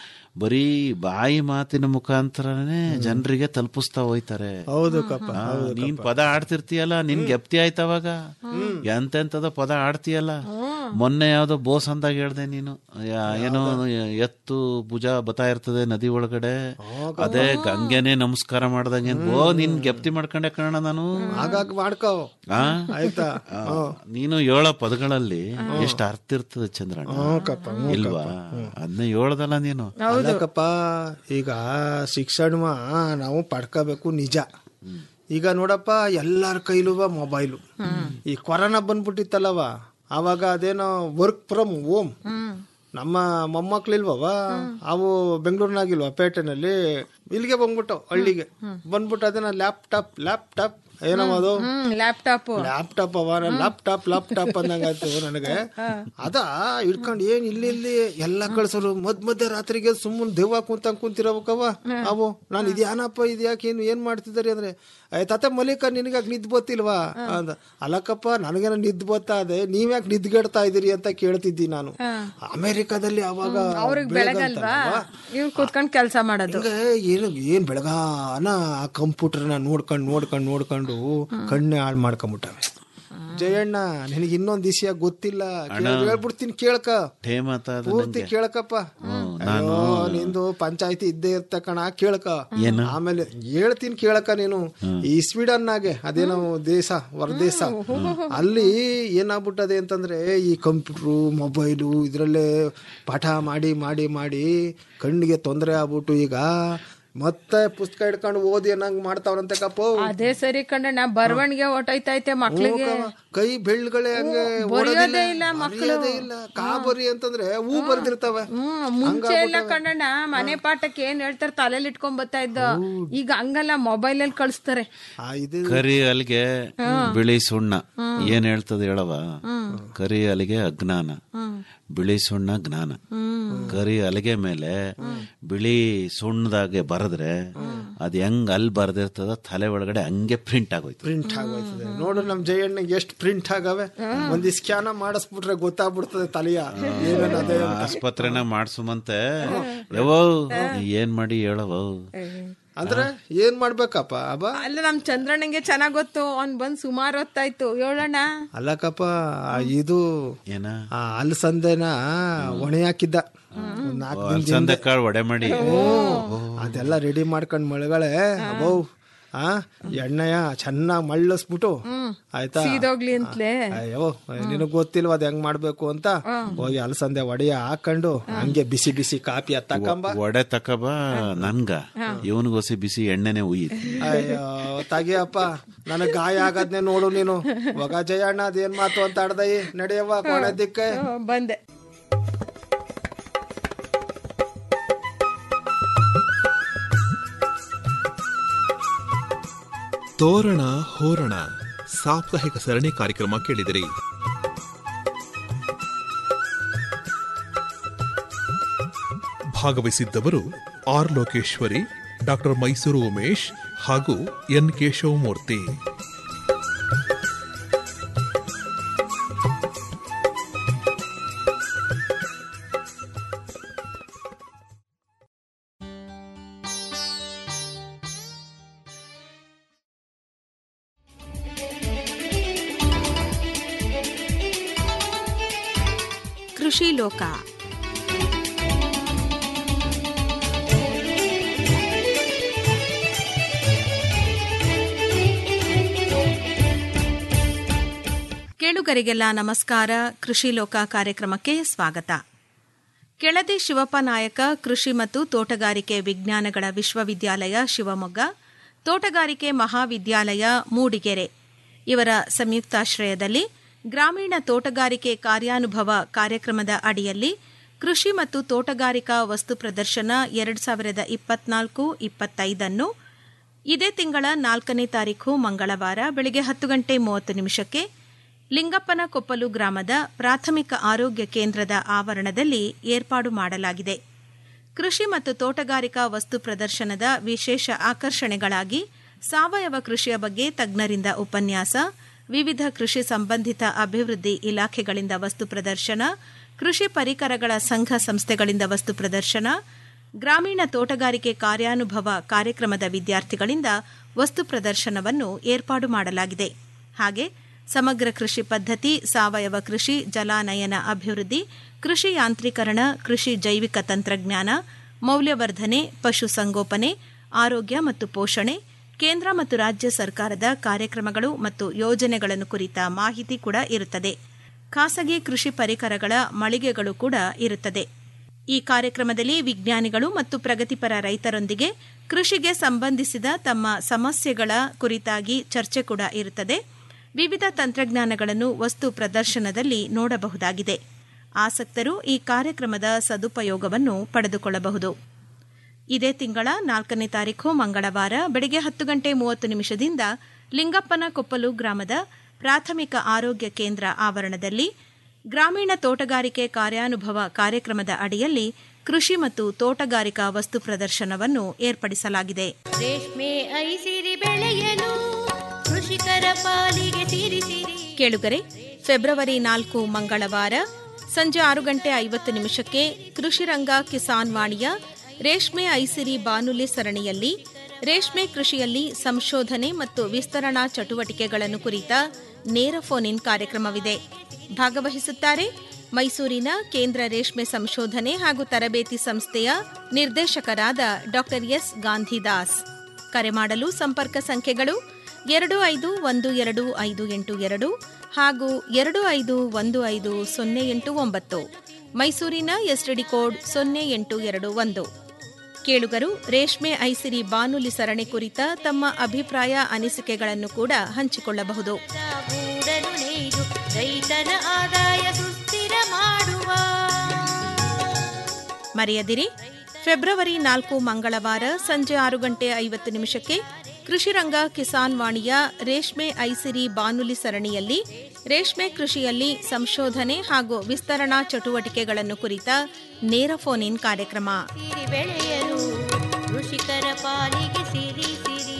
ಬರೀ ಬಾಯಿ ಮಾತಿನ ಮುಖಾಂತರನೇ ಜನರಿಗೆ ತಲುಪಿಸ್ತಾ ಹೋಯ್ತಾರೆ ಹೌದು ಕಪ್ಪ ಆ, ನೀನ್ ಪದ ಆಡ್ತಿರ್ತೀಯಲ್ಲ ನಿನ್ ಗೆಪ್ತಿ ಆಯ್ತವಾಗ ಎಂತೆಂತದ ಪದ ಆಡ್ತೀಯಲ್ಲ ಮೊನ್ನೆ ಯಾವ್ದೋ ಬೋಸ್ ಅಂದಾಗ ಹೇಳ್ದೆ ನೀನು ಯಾ- ಏನೋ ಎತ್ತು ಭುಜ ಬತಾ ಇರ್ತದೆ ನದಿ ಒಳಗಡೆ ಅದೇ ಗಂಗೆನೆ ನಮಸ್ಕಾರ ಮಾಡ್ದಂಗೆ ಓ ನಿನ್ ಗೆಪ್ತಿ ಮಾಡ್ಕೊಂಡೆ ಕಣ ನಾನು ಆಗಾಗ ಮಾಡ್ಕೋ ಆ? ಆಯ್ತಾ ಆ, ನೀನು ಹೇಳೋ ಪದಗಳಲ್ಲಿ ಎಷ್ಟು ಅರ್ಥ ಇರ್ತದೆ ಚಂದ್ರಣ್ಣ ಕಪ್ಪ, ಹ್ಞೂ ಇಲ್ವಾ ಅದನ್ನ ಹೇಳ್ದಲ್ಲ ನೀನು ಅಲ್ಲಕ್ಕಪ್ಪ ಈಗ ಶಿಕ್ಷಣ ನಾವು ಪಡ್ಕೋಬೇಕು ನಿಜ ಈಗ ನೋಡಪ್ಪ ಎಲ್ಲರ ಕೈಲೂ ಮೊಬೈಲು ಈ ಕೊರೋನಾ ಬಂದ್ಬಿಟ್ಟಿತ್ತಲ್ಲವ ಅವಾಗ ಅದೇನೋ ವರ್ಕ್ ಫ್ರಮ್ ಹೋಮ್ ನಮ್ಮ ಮೊಮ್ಮಕ್ಳಿಲ್ವವ ಅವು ಬೆಂಗಳೂರಿನಾಗಿಲ್ವ ಪೇಟೆನಲ್ಲಿ ಇಲ್ಲಿಗೆ ಬಂದ್ಬಿಟ್ಟು ಹಳ್ಳಿಗೆ ಬಂದ್ಬಿಟ್ಟು ಅದೇನೋ ಲ್ಯಾಪ್ಟಾಪ್ ಲ್ಯಾಪ್ಟಾಪ್ ಏನವ ಅದು ಲ್ಯಾಪ್ಟಾಪ್ ಲ್ಯಾಪ್ಟಾಪ್ ಅವ ಲ್ಯಾಪ್ಟಾಪ್ ಲ್ಯಾಪ್ಟಾಪ್ ಅಂದಂಗಾಯ್ತು ನನಗೆ ಅದ ಇಟ್ಕೊಂಡು ಏನ್ ಇಲ್ಲಿ ಇಲ್ಲಿ ಎಲ್ಲ ಕಳ್ಸೋರು ಮದ್ ಮಧ್ಯ ರಾತ್ರಿಗೆ ಸುಮ್ಮನೆ ದೆವ್ವ ಕುಂತ ಕುಂತಿರಬೇಕವ ಅವು ನಾನು ಇದ್ಯಾನಪ್ಪ ಇದ್ಯಾಕೆ ಏನು ಏನ್ ಮಾಡ್ತಿದ್ದಾರೆ ಅಂದ್ರೆ "ಏ, ತಾತ ಮಲಿಕ ನಿನಗಾಕ್ ನಿದ್ ಬತ್ತಿಲ್ವಾ ಅಂದ ಅಲ್ಲಕ್ಕಪ್ಪ ನನಗೇನೋ ನಿದ್ ಬತ್ತಾ ಅದೆ ನೀವ್ಯಾಕೆ ನಿದ್ಗೆಡ್ತಾ ಇದೀರಿ ಅಂತ ಕೇಳ್ತಿದ್ದಿ ನಾನು ಅಮೆರಿಕಾದಲ್ಲಿ ಅವಾಗ ಅವ್ರಿಗೆ ಬೆಳಗಲ್ವಾ ಬೆಳಗಂತಲ್ವಾ? ಇವ್ರು ಕೂತ್ಕೊಂಡು ಕೆಲಸ ಮಾಡೋದು ಹಿಂಗೆ ಏನು ಏನ್ ಬೆಳಗಾನ ಆ ಕಂಪ್ಯೂಟರ್ನ ನೋಡ್ಕೊಂಡು ನೋಡ್ಕೊಂಡು ನೋಡ್ಕೊಂಡು ಕಣ್ಣೆ ಹಾಳು ಮಾಡ್ಕೊಂಬಿಟ್ಟವೆ ಜಯಣ್ಣ ನಿನಗೆ ಇನ್ನೊಂದ್ ವಿಷಯ ಗೊತ್ತಿಲ್ಲ ಕೇಳ್- ಹೇಳ್ಬಿಡ್ತೀನಿ ಕೇಳ್ಕ ಠೇಮತ ಅದು ಪೂರ್ತಿ ನಂಗೆ. ಕೇಳಕಪ್ಪ ಅಯ್ಯೋ ನಿಂದು ಪಂಚಾಯತಿ ಇದ್ದೇ ಇರ್ತ ಕಣ ಕೇಳ್ಕ ಆಮೇಲೆ ಹೇಳ್ತೀನಿ ಕೇಳಕ ನೀನು ಈ ಸ್ವೀಡನ್ನಾಗೆ ಅದೇನೋ ದೇಶ ಹೊರದೇಶ ಅಲ್ಲಿ ಏನಾಗ್ಬಿಟ್ಟದೆ ಅಂತಂದ್ರೆ ಈ ಕಂಪ್ಯೂಟ್ರು ಮೊಬೈಲು ಇದ್ರಲ್ಲೇ ಪಾಠ ಮಾಡಿ ಮಾಡಿ ಮಾಡಿ ಕಣ್ಣಿಗೆ ತೊಂದರೆ ಆಗ್ಬಿಟ್ಟು ಈಗ ಮತ್ತೆ ಪುಸ್ತಕ ಹಿಡ್ಕೊಂಡು ಓದಿ ಅನ್ನಂಗ್ ಮಾಡ್ತಾವ್ರಂತೆ ಕಪ್ಪು ಅದೇ ಸರಿ ಕಣ್ಣ ಬರವಣಿಗೆ ಹೊಟ್ಟೈತೈತೆ ಮಕ್ಳಿಗೆ ಕೈ ಬೆಳ್ಗಳೇ ಹಂಗೆ ಬರೆಯೋದೇ ಇಲ್ಲ ಬರೆಯೋದೇ ಇಲ್ಲ ಕಾಬರಿ ಅಂತಂದ್ರೆ ಹೂ ಬರ್ದಿರ್ತವೆ ಹ್ಮ್ ಮುಂಚೆ ಎಲ್ಲ ಕಣ್ಣಣ್ಣ ಮನೆ ಪಾಠಕ್ಕೆ ಏನ್ ಹೇಳ್ತಾರೆ ತಲೆಯಲ್ಲಿ ಇಟ್ಕೊಂಡ್ ಬರ್ತಾ ಇದ್ದ ಈಗ ಹಂಗಲ್ಲ ಮೊಬೈಲ್ ಅಲ್ಲಿ ಕಳಿಸ್ತಾರೆ ಆ, ಇದು ಕರಿ ಅಲ್ಲಿಗೆ ಬಿಳಿ ಸುಣ್ಣ ಏನ್ ಹೇಳ್ತದೆ ಹೇಳವ ಕರಿ ಅಲಿಗೆ ಅಜ್ಞಾನ ಬಿಳಿ ಸುಣ್ಣ ಜ್ಞಾನ ಕರಿ ಅಲಿಗೆ ಮೇಲೆ ಬಿಳಿ ಸುಣ್ಣದಾಗೆ ಬರೆದ್ರೆ ಅದ್ ಹೆಂಗ್ ಅಲ್ಲಿ ಬರ್ದಿರ್ತದ ತಲೆ ಒಳಗಡೆ ಹಂಗೆ ಪ್ರಿಂಟ್ ಆಗೋಯ್ತು ಪ್ರಿಂಟ್ ಆಗೋಯ್ತದೆ ನೋಡು ನಮ್ ಜಯಣ್ಣಗೆ ಎಷ್ಟು ಪ್ರಿಂಟ್ ಆಗವೆ ಒಂದ್ ಸ್ಕ್ಯಾನ ಮಾಡಿಸ್ಬಿಟ್ರೆ ಗೊತ್ತಾಗ್ಬಿಡ್ತದೆ ತಲೆಯ ಏನೇನ್ ಅದೇ ಅಂತ. ಆಸ್ಪತ್ರೆನ ಮಾಡ್ಸುಮಂತೆ ಯಾವೋ ಏನ್ ಮಾಡಿ ಹೇಳವ ಅಂದ್ರೆ ಏನ್ ಮಾಡ್ಬೇಕಪ್ಪ ಅಬ್ಬ ಅಲ್ಲ ನಮ್ ಚಂದ್ರಣ್ಣಂಗೆ ಚೆನ್ನಾಗ್ ಗೊತ್ತು ಅವ್ನ್ ಬಂದ್ ಸುಮಾರು ಹೊತ್ತಾಯ್ತು ಹೇಳೋಣ ಅಲ್ಲಕ್ಕಪ್ಪ ಆ ಇದು ಏನ ಆ ಅಲಸಂದೆನ ಒಣೆ ಹಾಕಿದ್ದ ಒಂದ್ ನಾಲ್ಕು ದಿನದ ಅಲಸಂದೆ ಕಾಳು ಒಡೆ ಮಾಡಿ ಅದೆಲ್ಲ ರೆಡಿ ಮಾಡ್ಕೊಂಡ್ ಮಳೆಗಳೇ ಅಬ್ಬೋ ಆ ಎಣ್ಣೆಯ ಚೆನ್ನಾಗ್ ಮಳ್ಳಿಸ್ಬಿಟ್ಟು ಆಯ್ತಾ ಸೀದೋಗ್ಲಿ ಅಂತಲೇ ಅಯ್ಯೋ ನಿನಗ್ ಗೊತ್ತಿಲ್ವ ಅದ್ ಹೆಂಗ್ ಮಾಡ್ಬೇಕು ಅಂತ ಹೋಗಿ ಅಲಸಂದೆ ಒಡೆಯ ಹಾಕೊಂಡು ಹಂಗೆ ಬಿಸಿ ಬಿಸಿ ಕಾಪಿ ತಕೊಂಬ ಒಡೆ ತಕಬ ನನ್ಗ ಇವನಿಗೋಸಿ ಬಿಸಿ ಎಣ್ಣೆನೆ ಉಯ್ಯಿತ್ ಅಯ್ಯೋ ತಗಿಯಪ್ಪ ನನಗ್ ಗಾಯ ಆಗದ್ನೆ ನೋಡು ನೀನು ಒಗ ಜಯಣ್ಣ ಅದೇನ್ ಮಾತು ಅಂತ ಆಡ್ದೈ ನಡೆಯವ್ವ ಕೊನೆದಿಕ್ಕೆ ಬಂದೆ ತೋರಣ ಹೋರಣ ಸಾಪ್ತಾಹಿಕ ಸರಣಿ ಕಾರ್ಯಕ್ರಮ ಕೇಳಿದಿರಿ ಭಾಗವಹಿಸಿದ್ದವರು ಆರ್ ಲೋಕೇಶ್ವರಿ ಡಾಕ್ಟರ್ ಮೈಸೂರು ಉಮೇಶ್ ಹಾಗೂ ಎನ್ ಕೇಶವಮೂರ್ತಿ ಕೃಷಿ ಲೋಕ ಕೇಳುಗರಿಗೆಲ್ಲ ನಮಸ್ಕಾರ ಕೃಷಿ ಲೋಕ ಕಾರ್ಯಕ್ರಮಕ್ಕೆ ಸ್ವಾಗತ ಕೆಳದಿ ಶಿವಪ್ಪ ನಾಯಕ ಕೃಷಿ ಮತ್ತು ತೋಟಗಾರಿಕೆ ವಿಜ್ಞಾನಗಳ ವಿಶ್ವವಿದ್ಯಾಲಯ ಶಿವಮೊಗ್ಗ ತೋಟಗಾರಿಕೆ ಮಹಾವಿದ್ಯಾಲಯ ಮೂಡಿಗೆರೆ ಇವರ ಸಂಯುಕ್ತಾಶ್ರಯದಲ್ಲಿ ಗ್ರಾಮೀಣ ತೋಟಗಾರಿಕೆ ಕಾರ್ಯಾನುಭವ ಕಾರ್ಯಕ್ರಮದ ಅಡಿಯಲ್ಲಿ ಕೃಷಿ ಮತ್ತು ತೋಟಗಾರಿಕಾ ವಸ್ತು ಪ್ರದರ್ಶನ ಎರಡು ಸಾವಿರದ ಇಪ್ಪತ್ನಾಲ್ಕು ಇಪ್ಪತ್ತೈದನ್ನು ಇದೇ ತಿಂಗಳ ನಾಲ್ಕನೇ ತಾರೀಖು ಮಂಗಳವಾರ ಬೆಳಗ್ಗೆ ಹತ್ತು ಗಂಟೆ ಮೂವತ್ತು ನಿಮಿಷಕ್ಕೆ ಲಿಂಗಪ್ಪನ ಕೊಪ್ಪಲು ಗ್ರಾಮದ ಪ್ರಾಥಮಿಕ ಆರೋಗ್ಯ ಕೇಂದ್ರದ ಆವರಣದಲ್ಲಿ ಏರ್ಪಾಡು ಮಾಡಲಾಗಿದೆ ಕೃಷಿ ಮತ್ತು ತೋಟಗಾರಿಕಾ ವಸ್ತು ಪ್ರದರ್ಶನದ ವಿಶೇಷ ಆಕರ್ಷಣೆಗಳಾಗಿ ಸಾವಯವ ಕೃಷಿಯ ಬಗ್ಗೆ ತಜ್ಞರಿಂದ ಉಪನ್ಯಾಸ ವಿವಿಧ ಕೃಷಿ ಸಂಬಂಧಿತ ಅಭಿವೃದ್ಧಿ ಇಲಾಖೆಗಳಿಂದ ವಸ್ತು ಪ್ರದರ್ಶನ ಕೃಷಿ ಪರಿಕರಗಳ ಸಂಘ ಸಂಸ್ಥೆಗಳಿಂದ ವಸ್ತು ಪ್ರದರ್ಶನ ಗ್ರಾಮೀಣ ತೋಟಗಾರಿಕೆ ಕಾರ್ಯಾನುಭವ ಕಾರ್ಯಕ್ರಮದ ವಿದ್ಯಾರ್ಥಿಗಳಿಂದ ವಸ್ತು ಪ್ರದರ್ಶನವನ್ನು ಏರ್ಪಾಡು ಮಾಡಲಾಗಿದೆ ಹಾಗೆ ಸಮಗ್ರ ಕೃಷಿ ಪದ್ಧತಿ ಸಾವಯವ ಕೃಷಿ ಜಲಾನಯನ ಅಭಿವೃದ್ಧಿ ಕೃಷಿ ಯಾಂತ್ರೀಕರಣ ಕೃಷಿ ಜೈವಿಕ ತಂತ್ರಜ್ಞಾನ ಮೌಲ್ಯವರ್ಧನೆ ಪಶುಸಂಗೋಪನೆ ಆರೋಗ್ಯ ಮತ್ತು ಪೋಷಣೆ ಕೇಂದ್ರ ಮತ್ತು ರಾಜ್ಯ ಸರ್ಕಾರದ ಕಾರ್ಯಕ್ರಮಗಳು ಮತ್ತು ಯೋಜನೆಗಳನ್ನು ಕುರಿತ ಮಾಹಿತಿ ಕೂಡ ಇರುತ್ತದೆ ಖಾಸಗಿ ಕೃಷಿ ಪರಿಕರಗಳ ಮಳಿಗೆಗಳು ಕೂಡ ಇರುತ್ತದೆ ಈ ಕಾರ್ಯಕ್ರಮದಲ್ಲಿ ವಿಜ್ಞಾನಿಗಳು ಮತ್ತು ಪ್ರಗತಿಪರ ರೈತರೊಂದಿಗೆ ಕೃಷಿಗೆ ಸಂಬಂಧಿಸಿದ ತಮ್ಮ ಸಮಸ್ಯೆಗಳ ಕುರಿತಾಗಿ ಚರ್ಚೆ ಕೂಡ ಇರುತ್ತದೆ ವಿವಿಧ ತಂತ್ರಜ್ಞಾನಗಳನ್ನು ವಸ್ತು ಪ್ರದರ್ಶನದಲ್ಲಿ ನೋಡಬಹುದಾಗಿದೆ ಆಸಕ್ತರು ಈ ಕಾರ್ಯಕ್ರಮದ ಸದುಪಯೋಗವನ್ನು ಪಡೆದುಕೊಳ್ಳಬಹುದು ಇದೇ ತಿಂಗಳ ನಾಲ್ಕನೇ ತಾರೀಖು ಮಂಗಳವಾರ ಬೆಳಗ್ಗೆ ಹತ್ತು ಗಂಟೆ ಮೂವತ್ತು ನಿಮಿಷದಿಂದ ಲಿಂಗಪ್ಪನ ಕೊಪ್ಪಲು ಗ್ರಾಮದ ಪ್ರಾಥಮಿಕ ಆರೋಗ್ಯ ಕೇಂದ್ರ ಆವರಣದಲ್ಲಿ ಗ್ರಾಮೀಣ ತೋಟಗಾರಿಕೆ ಕಾರ್ಯಾನುಭವ ಕಾರ್ಯಕ್ರಮದ ಅಡಿಯಲ್ಲಿ ಕೃಷಿ ಮತ್ತು ತೋಟಗಾರಿಕಾ ವಸ್ತು ಪ್ರದರ್ಶನವನ್ನು ಏರ್ಪಡಿಸಲಾಗಿದೆ ರೇಷ್ಮೆ ಐಸಿರಿ ಬೆಳೆಯಲು ಕೃಷಿಕರ ಪಾಲಿಗೆ ಸಿರಿ ಸಿರಿ ಕೇಳುಗರೆ ಫೆಬ್ರವರಿ ನಾಲ್ಕು ಮಂಗಳವಾರ ಸಂಜೆ ಆರು ಗಂಟೆ ಐವತ್ತು ನಿಮಿಷಕ್ಕೆ ಕೃಷಿರಂಗ ಕಿಸಾನ್ ವಾಣಿಯ ರೇಷ್ಮೆ ಐಸಿರಿ ಬಾನುಲಿ ಸರಣಿಯಲ್ಲಿ ರೇಷ್ಮೆ ಕೃಷಿಯಲ್ಲಿ ಸಂಶೋಧನೆ ಮತ್ತು ವಿಸ್ತರಣಾ ಚಟುವಟಿಕೆಗಳನ್ನು ಕುರಿತ ನೇರ ಫೋನ್ ಇನ್ ಕಾರ್ಯಕ್ರಮವಿದೆ ಭಾಗವಹಿಸುತ್ತಾರೆ ಮೈಸೂರಿನ ಕೇಂದ್ರ ರೇಷ್ಮೆ ಸಂಶೋಧನೆ ಹಾಗೂ ತರಬೇತಿ ಸಂಸ್ಥೆಯ ನಿರ್ದೇಶಕರಾದ ಡಾ ಎಸ್ ಗಾಂಧಿದಾಸ್ ಕರೆ ಮಾಡಲು ಸಂಪರ್ಕ ಸಂಖ್ಯೆಗಳು ಎರಡು ಐದು ಒಂದು ಎರಡು ಐದು ಎಂಟು ಎರಡು ಹಾಗೂ ಎರಡು ಐದು ಒಂದು ಐದು ಸೊನ್ನೆ ಎಂಟು ಒಂಬತ್ತು ಮೈಸೂರಿನ ಎಸ್ಟಿಡಿ ಕೋಡ್ ಸೊನ್ನೆ ಎಂಟು ಎರಡು ಒಂದು ಕೇಳುಗರು ರೇಷ್ಮೆ ಐಸಿರಿ ಬಾನುಲಿ ಸರಣಿ ಕುರಿತ ತಮ್ಮ ಅಭಿಪ್ರಾಯ ಅನಿಸಿಕೆಗಳನ್ನು ಕೂಡ ಹಂಚಿಕೊಳ್ಳಬಹುದು ಗೂಡನ್ನು ನೇಯ್ದು ರೈತನ ಆದಾಯ ಸುಸ್ಥಿರ ಮಾಡುವ ಮರೆಯದಿರಿ ಫೆಬ್ರವರಿ ನಾಲ್ಕು ಮಂಗಳವಾರ ಸಂಜೆ ಆರು ಗಂಟೆ ಐವತ್ತು ನಿಮಿಷಕ್ಕೆ ಕೃಷಿರಂಗ ಕಿಸಾನ್ ವಾಣಿಯ ರೇಷ್ಮೆ ಐಸಿರಿ ಬಾನುಲಿ ಸರಣಿಯಲ್ಲಿ ರೇಷ್ಮೆ ಕೃಷಿಯಲ್ಲಿ ಸಂಶೋಧನೆ ಹಾಗೂ ವಿಸ್ತರಣಾ ಚಟುವಟಿಕೆಗಳನ್ನು ಕುರಿತ ನೇರ ಫೋನ್ ಇನ್ ಕಾರ್ಯಕ್ರಮ ಸಿರಿ ಬೆಳೆಯಲು ಕೃಷಿಕರ ಪಾಲಿಗೆ ಸಿರಿ ಸಿರಿ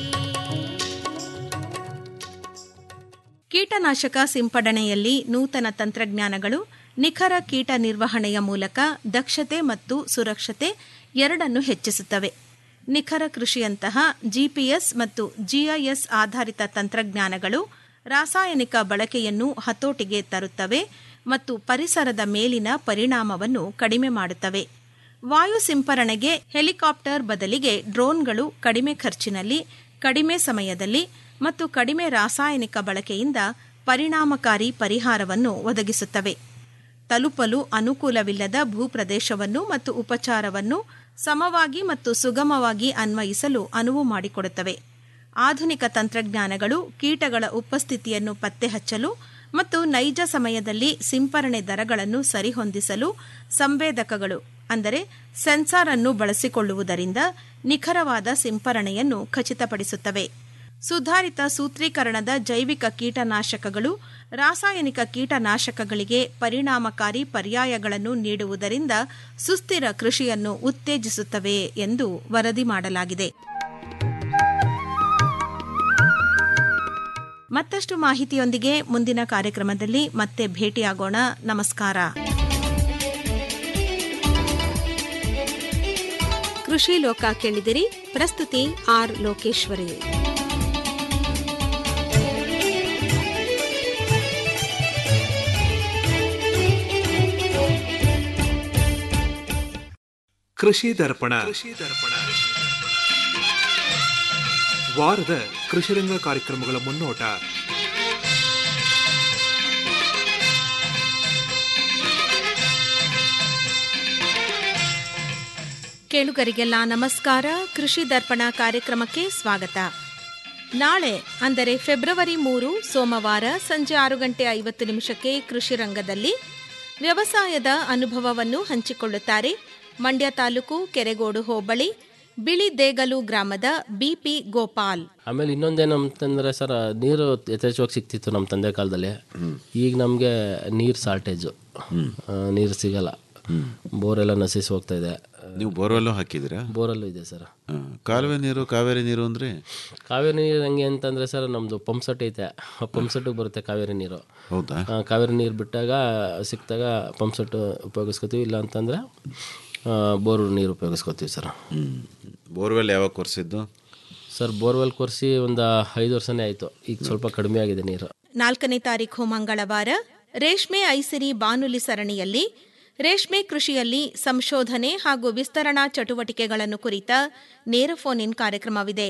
ಕೀಟನಾಶಕ ಸಿಂಪಡಣೆಯಲ್ಲಿ ನೂತನ ತಂತ್ರಜ್ಞಾನಗಳು ನಿಖರ ಕೀಟ ನಿರ್ವಹಣೆಯ ಮೂಲಕ ದಕ್ಷತೆ ಮತ್ತು ಸುರಕ್ಷತೆ ಎರಡನ್ನು ಹೆಚ್ಚಿಸುತ್ತವೆ ನಿಖರ ಕೃಷಿಯಂತಹ ಜಿಪಿಎಸ್ ಮತ್ತು ಜಿಐಎಸ್ ಆಧಾರಿತ ತಂತ್ರಜ್ಞಾನಗಳು ರಾಸಾಯನಿಕ ಬಳಕೆಯನ್ನು ಹತೋಟಿಗೆ ತರುತ್ತವೆ ಮತ್ತು ಪರಿಸರದ ಮೇಲಿನ ಪರಿಣಾಮವನ್ನು ಕಡಿಮೆ ಮಾಡುತ್ತವೆ ವಾಯು ಸಿಂಪರಣೆಗೆ ಹೆಲಿಕಾಪ್ಟರ್ ಬದಲಿಗೆ ಡ್ರೋನ್ಗಳು ಕಡಿಮೆ ಖರ್ಚಿನಲ್ಲಿ ಕಡಿಮೆ ಸಮಯದಲ್ಲಿ ಮತ್ತು ಕಡಿಮೆ ರಾಸಾಯನಿಕ ಬಳಕೆಯಿಂದ ಪರಿಣಾಮಕಾರಿ ಪರಿಹಾರವನ್ನು ಒದಗಿಸುತ್ತವೆ ತಲುಪಲು ಅನುಕೂಲವಿಲ್ಲದ ಭೂಪ್ರದೇಶವನ್ನು ಮತ್ತು ಉಪಚಾರವನ್ನು ಸಮವಾಗಿ ಮತ್ತು ಸುಗಮವಾಗಿ ಅನ್ವಯಿಸಲು ಅನುವು ಮಾಡಿಕೊಡುತ್ತವೆ ಆಧುನಿಕ ತಂತ್ರಜ್ಞಾನಗಳು ಕೀಟಗಳ ಉಪಸ್ಥಿತಿಯನ್ನು ಪತ್ತೆಹಚ್ಚಲು ಮತ್ತು ನೈಜ ಸಮಯದಲ್ಲಿ ಸಿಂಪರಣೆ ದರಗಳನ್ನು ಸರಿಹೊಂದಿಸಲು ಸಂವೇದಕಗಳು ಅಂದರೆ ಸೆನ್ಸಾರ್ ಅನ್ನು ಬಳಸಿಕೊಳ್ಳುವುದರಿಂದ ನಿಖರವಾದ ಸಿಂಪರಣೆಯನ್ನು ಖಚಿತಪಡಿಸುತ್ತವೆ ಸುಧಾರಿತ ಸೂತ್ರೀಕರಣದ ಜೈವಿಕ ಕೀಟನಾಶಕಗಳು ರಾಸಾಯನಿಕ ಕೀಟನಾಶಕಗಳಿಗೆ ಪರಿಣಾಮಕಾರಿ ಪರ್ಯಾಯಗಳನ್ನು ನೀಡುವುದರಿಂದ ಸುಸ್ಥಿರ ಕೃಷಿಯನ್ನು ಉತ್ತೇಜಿಸುತ್ತವೆ ಎಂದು ವರದಿ ಮಾಡಲಾಗಿದೆ ಮತ್ತಷ್ಟು ಮಾಹಿತಿಯೊಂದಿಗೆ ಮುಂದಿನ ಕಾರ್ಯಕ್ರಮದಲ್ಲಿ ಮತ್ತೆ ಭೇಟಿಯಾಗೋಣ ನಮಸ್ಕಾರ ಕೃಷಿ ಲೋಕ ಕೇಳಿದಿರಿ ಪ್ರಸ್ತುತಿ ಆರ್ ಲೋಕೇಶ್ವರಿ ಕೃಷಿ ದರ್ಪಣ ವಾರದ ಕೃಷಿರಂಗ ಕಾರ್ಯಕ್ರಮಗಳ ಮುನ್ನೋಟ ಕೇಳುಗರಿಗೆಲ್ಲ ನಮಸ್ಕಾರ ಕೃಷಿ ದರ್ಪಣ ಕಾರ್ಯಕ್ರಮಕ್ಕೆ ಸ್ವಾಗತ ನಾಳೆ ಅಂದರೆ ಫೆಬ್ರವರಿ ಮೂರು ಸೋಮವಾರ ಸಂಜೆ ಆರು ಗಂಟೆ ಐವತ್ತು ನಿಮಿಷಕ್ಕೆ ಕೃಷಿ ರಂಗದಲ್ಲಿ ವ್ಯವಸಾಯದ ಅನುಭವವನ್ನು ಹಂಚಿಕೊಳ್ಳುತ್ತಾರೆ ಮಂಡ್ಯ ತಾಲೂಕು ಕೆರೆಗೋಡು ಹೋಬಳಿ ಬಿಳಿದೇಗಲು ಗ್ರಾಮದ ಬಿಪಿ ಗೋಪಾಲ್ ಆಮೇಲೆ ಇನ್ನೊಂದೇನು ಅಂತಂದ್ರೆ ಸರ್ ನೀರು ಯಥೇಚ್ಛವಾಗಿ ಸಿಕ್ತಿತ್ತು ನಮ್ಮ ತಂದೆ ಕಾಲದಲ್ಲಿ ಈಗ ನಮಗೆ ನೀರು ಶಾರ್ಟೇಜು ನೀರು ಸಿಗಲ್ಲ ಬೋರೆಲ್ಲ ನಶಿಸಿ ಹೋಗ್ತಾ ಇದೆ ನೀವು ಬೋರ್ವೆಲ್ಲೂ ಹಾಕಿದ್ದೀರಾ ಬೋರಲ್ಲೂ ಇದೆ ಸರ್ ಹಾ. ಕಾಲುವೆ ನೀರು ಕಾವೇರಿ ನೀರು ಅಂದ್ರೆ ಕಾವೇರಿ ನೀರು ಹೆಂಗೆ ಅಂತಂದ್ರೆ ಸರ್ ನಮ್ಮದು ಪಂಪ್ ಸೆಟ್ ಐತೆ ಆ ಪಂಪ್ ಸೆಟ್ಟಿಗೆ ಬರುತ್ತೆ ಕಾವೇರಿ ನೀರು ಹೌದಾ ಆ, ಕಾವೇರಿ ನೀರು ಬಿಟ್ಟಾಗ ಸಿಕ್ತಾಗ ಪಂಪ್ ಸೆಟ್ ಉಪಯೋಗಿಸ್ಕೊತೀವಿ ಇಲ್ಲ ಅಂತಂದರೆ ಬೋರ್ ನೀರು ಉಪಯೋಗಿಸ್ಕೊತೀವಿ ಸರ್ ಹ್ಮ್ ಬೋರ್ವೆಲ್ ಯಾವಾಗ ಕೊರ್ಸಿದ್ದು ಸರ್ ಬೋರ್ವೆಲ್ ಕೊರೆಸಿ ಒಂದು ಐದು ವರ್ಷನೇ ಆಯಿತು ಈಗ ಸ್ವಲ್ಪ ಕಡಿಮೆ ಆಗಿದೆ ನೀರು ನಾಲ್ಕನೇ ತಾರೀಖು ಮಂಗಳವಾರ ರೇಷ್ಮೆ ಐಸಿರಿ ಬಾನುಲಿ ಸರಣಿಯಲ್ಲಿ ರೇಷ್ಮೆ ಕೃಷಿಯಲ್ಲಿ ಸಂಶೋಧನೆ ಹಾಗೂ ವಿಸ್ತರಣಾ ಚಟುವಟಿಕೆಗಳನ್ನು ಕುರಿತ ನೇರ ಫೋನ್ ಇನ್ ಕಾರ್ಯಕ್ರಮವಿದೆ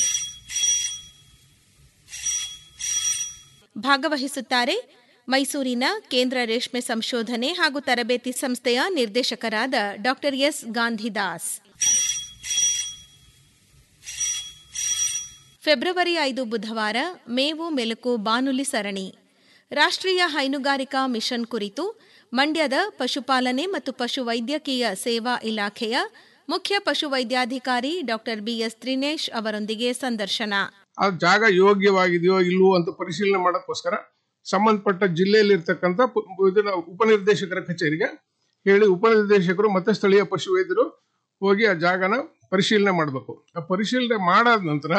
ಭಾಗವಹಿಸುತ್ತಾರೆ ಮೈಸೂರಿನ ಕೇಂದ್ರ ರೇಷ್ಮೆ ಸಂಶೋಧನೆ ಹಾಗೂ ತರಬೇತಿ ಸಂಸ್ಥೆಯ ನಿರ್ದೇಶಕರಾದ ಡಾಕ್ಟರ್ ಎಸ್ ಗಾಂಧಿದಾಸ್ ಫೆಬ್ರವರಿ ಐದು ಬುಧವಾರ ಮೇವು ಮೆಲುಕು ಬಾನುಲಿ ಸರಣಿ ರಾಷ್ಟ್ರೀಯ ಹೈನುಗಾರಿಕಾ ಮಿಷನ್ ಕುರಿತು ಮಂಡ್ಯದ ಪಶುಪಾಲನೆ ಮತ್ತು ಪಶು ವೈದ್ಯಕೀಯ ಸೇವಾ ಇಲಾಖೆಯ ಮುಖ್ಯ ಪಶುವೈದ್ಯಾಧಿಕಾರಿ ಡಾಕ್ಟರ್ ಬಿಎಸ್ ತ್ರಿನೇಶ್ ಅವರೊಂದಿಗೆ ಸಂದರ್ಶನ ಆ ಜಾಗ ಯೋಗ್ಯವಾಗಿದೆಯೋ ಇಲ್ವೋ ಅಂತ ಪರಿಶೀಲನೆ ಮಾಡೋಕ್ಕೋಸ್ಕರ ಸಂಬಂಧಪಟ್ಟ ಜಿಲ್ಲೆಯಲ್ಲಿರ್ತಕ್ಕಂಥ ಪ- ಇದನ್ನ ಉಪನಿರ್ದೇಶಕರ ಕಚೇರಿಗೆ ಹೇಳಿ ಉಪನಿರ್ದೇಶಕರು ಮತ್ತೆ ಸ್ಥಳೀಯ ಪಶುವೈದ್ಯರು ಹೋಗಿ ಆ ಜಾಗನ ಪರಿಶೀಲನೆ ಮಾಡಬೇಕು ಆ ಪರಿಶೀಲನೆ ಮಾಡಾದ ನಂತರ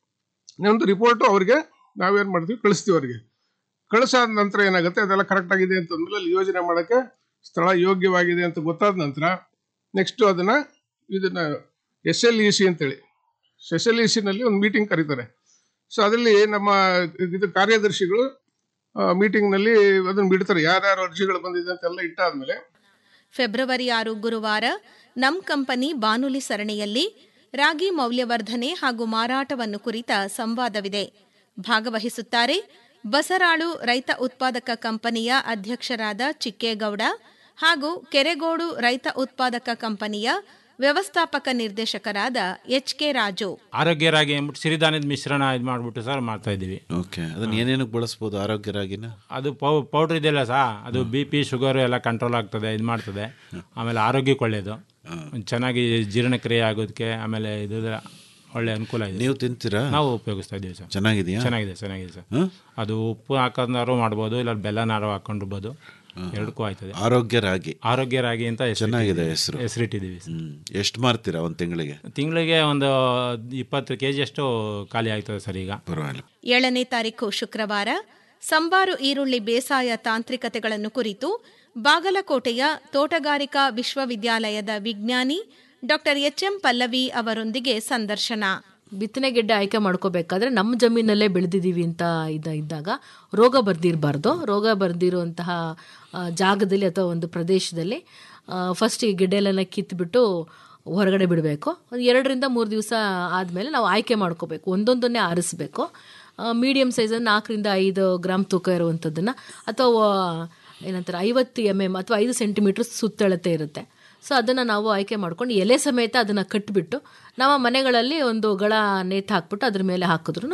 ಒಂದು ರಿಪೋರ್ಟು ಅವ್ರಿಗೆ ನಾವೇನು ಮಾಡ್ತೀವಿ ಕಳಿಸ್ತೀವಿ ಅವ್ರಿಗೆ ಕಳಿಸಾದ ನಂತರ ಏನಾಗುತ್ತೆ ಅದೆಲ್ಲ ಕರೆಕ್ಟ್ ಆಗಿದೆ ಅಂತಂದ್ಮೇಲೆ ಅಲ್ಲಿ ಯೋಜನೆ ಮಾಡೋಕ್ಕೆ ಸ್ಥಳ ಯೋಗ್ಯವಾಗಿದೆ ಅಂತ ಗೊತ್ತಾದ ನಂತರ ನೆಕ್ಸ್ಟು ಅದನ್ನು ಇದನ್ನ ಎಸ್ ಎಲ್ ಇ ಸಿ ಅಂತೇಳಿ ಎಸ್ ಎಲ್ ಇ ಸಿನಲ್ಲಿ ಒಂದು ಮೀಟಿಂಗ್ ಕರೀತಾರೆ ಸೊ ಅದರಲ್ಲಿ ನಮ್ಮ ಇದು ಕಾರ್ಯದರ್ಶಿಗಳು ಮೀಟಿಂಗ್ನಲ್ಲಿ ಅದನ್ನು ಬಿಡ್ತಾರೆ ಯಾರ್ಯಾರು ಅರ್ಜಿಗಳು ಬಂದಿದೆ ಅಂತೆಲ್ಲ ಇಟ್ಟಾದ್ಮೇಲೆ ಫೆಬ್ರವರಿ ಆರು ಗುರುವಾರ ನಮ್ ಕಂಪನಿ ಬಾನುಲಿ ಸರಣಿಯಲ್ಲಿ ರಾಗಿ ಮೌಲ್ಯವರ್ಧನೆ ಹಾಗೂ ಮಾರಾಟವನ್ನು ಕುರಿತ ಸಂವಾದವಿದೆ ಭಾಗವಹಿಸುತ್ತಾರೆ ಬಸರಾಳು ರೈತ ಉತ್ಪಾದಕ ಕಂಪನಿಯ ಅಧ್ಯಕ್ಷರಾದ ಚಿಕ್ಕೇಗೌಡ ಹಾಗೂ ಕೆರೆಗೋಡು ರೈತ ಉತ್ಪಾದಕ ಕಂಪನಿಯ ವ್ಯವಸ್ಥಾಪಕ ನಿರ್ದೇಶಕರಾದ ಎಚ್ ಕೆ ರಾಜು ಆರೋಗ್ಯ ರಾಗಿ ಅಂದ್ಬಿಟ್ಟು ಸಿರಿಧಾನ್ಯದ ಮಿಶ್ರಣ ಇದು ಮಾಡಿಬಿಟ್ಟು ಸರ್ ಮಾಡ್ತಾ ಇದ್ದೀವಿ ಓಕೆ ಅದನ್ನ ಏನೇನಕ್ಕೆ ಬಳಸ್ಬೋದು ಆರೋಗ್ಯ ರಾಗಿನ ಅದು ಪೌ ಪೌಡ್ರ್ ಇದೆಯಲ್ಲ ಸಾ ಅದು ಬಿ ಪಿ ಶುಗರ್ ಎಲ್ಲ ಕಂಟ್ರೋಲ್ ಆಗ್ತದೆ ಇದು ಮಾಡ್ತದೆ ಆಮೇಲೆ ಆರೋಗ್ಯಕ್ಕೆ ಒಳ್ಳೆಯದು ಚೆನ್ನಾಗಿ ಜೀರ್ಣಕ್ರಿಯೆ ಆಗೋದಕ್ಕೆ ಆಮೇಲೆ ಇದು ಒಳ್ಳೆ ಅನುಕೂಲ ಇದೆ ನೀವು ತಿಂತೀರಾ ನಾವು ಉಪಯೋಗಿಸ್ತಾ ಇದ್ದೀವಿ ಸರ್ ಚೆನ್ನಾಗಿದೆಯಾ ಚೆನ್ನಾಗಿದೆ ಚೆನ್ನಾಗಿದೆ ಸರ್ ಅದು ಉಪ್ಪು ಹಾಕೋದಾರು ಮಾಡ್ಬೋದು ಇಲ್ಲ ಬೆಲ್ಲನಾರು ಹಾಕೊಂಡಿರ್ಬೋದು ಎರಡಕ್ಕೂ ಆಯ್ತದೆ ಆರೋಗ್ಯ ರಾಗಿ ಆರೋಗ್ಯ ರಾಗಿ ಅಂತ ಹೆಸ್ರು ಚೆನ್ನಾಗಿದೆ ಇಟ್ಟಿದ್ದೀವಿ. ಹೆಸರು ಹೆಸರಿಟ್ಟಿದ್ದೀವಿ ಎಷ್ಟು ಮಾರ್ತೀರಾ ಒಂದು ತಿಂಗಳಿಗೆ ತಿಂಗಳಿಗೆ ಒಂದು ಇಪ್ಪತ್ತು ಕೆ ಅಷ್ಟು ಖಾಲಿ ಆಗ್ತದೆ ಸರ್ ಈಗ ಪರವಾಗಿಲ್ಲ ಏಳನೇ ತಾರೀಖು ಶುಕ್ರವಾರ ಸಂಬಾರು ಈರುಳ್ಳಿ ಬೇಸಾಯ ತಾಂತ್ರಿಕತೆಗಳನ್ನು ಕುರಿತು ಬಾಗಲಕೋಟೆಯ ತೋಟಗಾರಿಕಾ ವಿಶ್ವವಿದ್ಯಾಲಯದ ವಿಜ್ಞಾನಿ ಡಾಕ್ಟರ್ ಎಚ್ಎಂ ಪಲ್ಲವಿ ಅವರೊಂದಿಗೆ ಸಂದರ್ಶನ ಬಿತ್ತನೆ ಗೆಡ್ಡೆ ಆಯ್ಕೆ ಮಾಡ್ಕೋಬೇಕಾದ್ರೆ ನಮ್ಮ ಜಮೀನಲ್ಲೇ ಬೆಳೆದಿದ್ದೀವಿ ಅಂತ ಇದ್ದ ಇದ್ದಾಗ ರೋಗ ಬರ್ದಿರಬಾರ್ದು ರೋಗ ಬರ್ದಿರುವಂತಹ ಆ, ಜಾಗದಲ್ಲಿ ಅಥವಾ ಒಂದು ಪ್ರದೇಶದಲ್ಲಿ ಫಸ್ಟ್ ಈ ಗೆಡ್ಡೆಲೆಲ್ಲ ಕಿತ್ಬಿಟ್ಟು ಹೊರಗಡೆ ಬಿಡಬೇಕು ಒಂದು ಎರಡರಿಂದ ಮೂರು ದಿವಸ ಆದಮೇಲೆ ನಾವು ಆಯ್ಕೆ ಮಾಡ್ಕೋಬೇಕು ಒಂದೊಂದನ್ನೇ ಆರಿಸ್ಬೇಕು ಮೀಡಿಯಮ್ ಸೈಜ್ ನಾಲ್ಕರಿಂದ ಐದು ಗ್ರಾಮ್ ತೂಕ ಇರುವಂಥದ್ದನ್ನು ಅಥವಾ ಏನಂತಾರೆ ಐವತ್ತು ಎಮ್ ಎಮ್ ಅಥವಾ ಐದು ಸೆಂಟಿಮೀಟ್ರ್ ಸುತ್ತಳತೆ ಇರುತ್ತೆ ಸೊ ಅದನ್ನು ನಾವು ಆಯ್ಕೆ ಮಾಡ್ಕೊಂಡು ಎಲೆ ಸಮೇತ ಅದನ್ನು ಕಟ್ಟಿಬಿಟ್ಟು ನಮ್ಮ ಮನೆಗಳಲ್ಲಿ ಒಂದು ಗಳ ನೇತು ಹಾಕ್ಬಿಟ್ಟು ಅದ್ರ ಮೇಲೆ ಹಾಕಿದ್ರು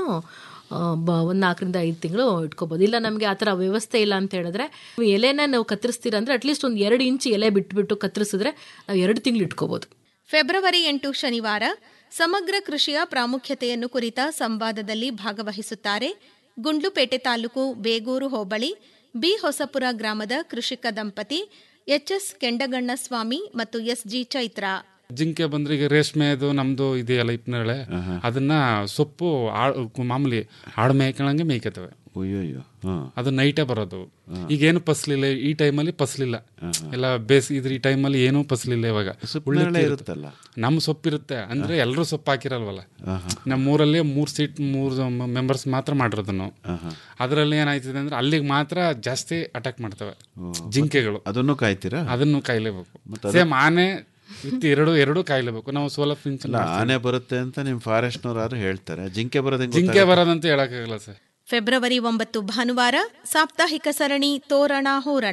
ಒಂದು ನಾಲ್ಕರಿಂದ ಐದು ತಿಂಗಳು ಇಟ್ಕೋಬೋದು ಇಲ್ಲ ನಮಗೆ ಆ ಥರ ವ್ಯವಸ್ಥೆ ಇಲ್ಲ ಅಂತ ಹೇಳಿದ್ರೆ ನೀವು ಎಲೆನ ನಾವು ಕತ್ತರಿಸ್ತೀರ ಅಂದರೆ ಅಟ್ಲೀಸ್ಟ್ ಒಂದು ಎರಡು ಇಂಚ್ ಎಲೆ ಬಿಟ್ಬಿಟ್ಟು ಕತ್ತರಿಸಿದ್ರೆ ನಾವು ಎರಡು ತಿಂಗಳು ಇಟ್ಕೋಬೋದು ಫೆಬ್ರವರಿ ಎಂಟು ಶನಿವಾರ ಸಮಗ್ರ ಕೃಷಿಯ ಪ್ರಾಮುಖ್ಯತೆಯನ್ನು ಕುರಿತ ಸಂವಾದದಲ್ಲಿ ಭಾಗವಹಿಸುತ್ತಾರೆ ಗುಂಡ್ಲುಪೇಟೆ ತಾಲೂಕು ಬೇಗೂರು ಹೋಬಳಿ ಬಿ ಹೊಸಪುರ ಗ್ರಾಮದ ಕೃಷಿಕ ದಂಪತಿ ಎಚ್ಎಸ್ ಕೆಂಡಗಣ್ಣ ಸ್ವಾಮಿ ಮತ್ತು ಎಸ್ಜಿ ಚೈತ್ರ ಜಿಂಕೆ ಬಂದ್ರೆ ಈಗ ರೇಷ್ಮೆದು ನಮ್ದು ಇದೆಯಲ್ಲ ಇಪ್ನೇಳೆ ಅದನ್ನ ಸೊಪ್ಪು ಆ- ಮಾಮೂಲಿ ಆಡು ಮೇಯ್ಕೊಳಂಗೆ ಮೇಯ್ಕತವೆ ಅಯ್ಯೋ ಅದು ನೈಟೇ ಬರೋದು ಈಗೇನು ಫಸ್ಲಿಲ್ಲ ಈ ಟೈಮಲ್ಲಿ ಫಸ್ಲಿಲ್ಲ ಎಲ್ಲ ಬೇಸ್ ಇದ್ರ ಈ ಟೈಮಲ್ಲಿ ಏನೂ ಫಸ್ಲಿಲ್ಲ ಇವಾಗ ಸುಪ್ಪನೇರಳೆ ಉಳ್ಳಿಕ್ಕೆ ಇರುತ್ತಲ್ಲ. ನಮ್ಮ ಸೊಪ್ಪಿರುತ್ತೆ ಅಂದ್ರೆ ಎಲ್ಲರೂ ಸೊಪ್ಪು ಹಾಕಿರಲ್ವಲ್ಲ ನಮ್ಮ ಊರಲ್ಲಿ ಮೂರ್ ಸೀಟ್ ಮೂರ್ ಮೆಂಬರ್ಸ್ ಮಾತ್ರ ಮಾಡಿರೋದು ನಾವು ಅದರಲ್ಲಿ ಏನಾಯ್ತದೆ ಅಂದ್ರೆ ಅಲ್ಲಿಗೆ ಮಾತ್ರ ಜಾಸ್ತಿ ಅಟ್ಯಾಕ್ ಮಾಡ್ತವೆ ಜಿಂಕೆಗಳು ಅದನ್ನು ಕಾಯ್ತೀರಾ ಅದನ್ನು ಕಾಯ್ಲೇಬೇಕು ಮತ್ತೆ ಅದು- ಸೇಮ್ ಆನೆ ವಿತ್ ಎರಡು ಎರಡು ಕಾಯ್ಲೇಬೇಕು ನಾವು ಸೋಲಾ ಫಿಂಚ್ ಅಲ್ಲ ಆನೆ ಬರುತ್ತೆ ಅಂತ ನಿಮ್ ಫಾರೆಸ್ಟ್ನವ್ರು ಹೇಳ್ತಾರೆ ಜಿಂಕೆ ಬರೋದು ಹೆಂಗ್ ಜಿಂಕೆ ಗೊತ್ತಾಗುತ್ತೆ? ಬರೋದಂತ ಹೇಳಕ್ಕಾಗಲ್ಲ ಸರ್ ಫೆಬ್ರವರಿ ಒಂಬತ್ತು ಭಾನುವಾರ ಸಾಪ್ತಾಹಿಕ ಸರಣಿ ತೋರಣ ಹೂರಣ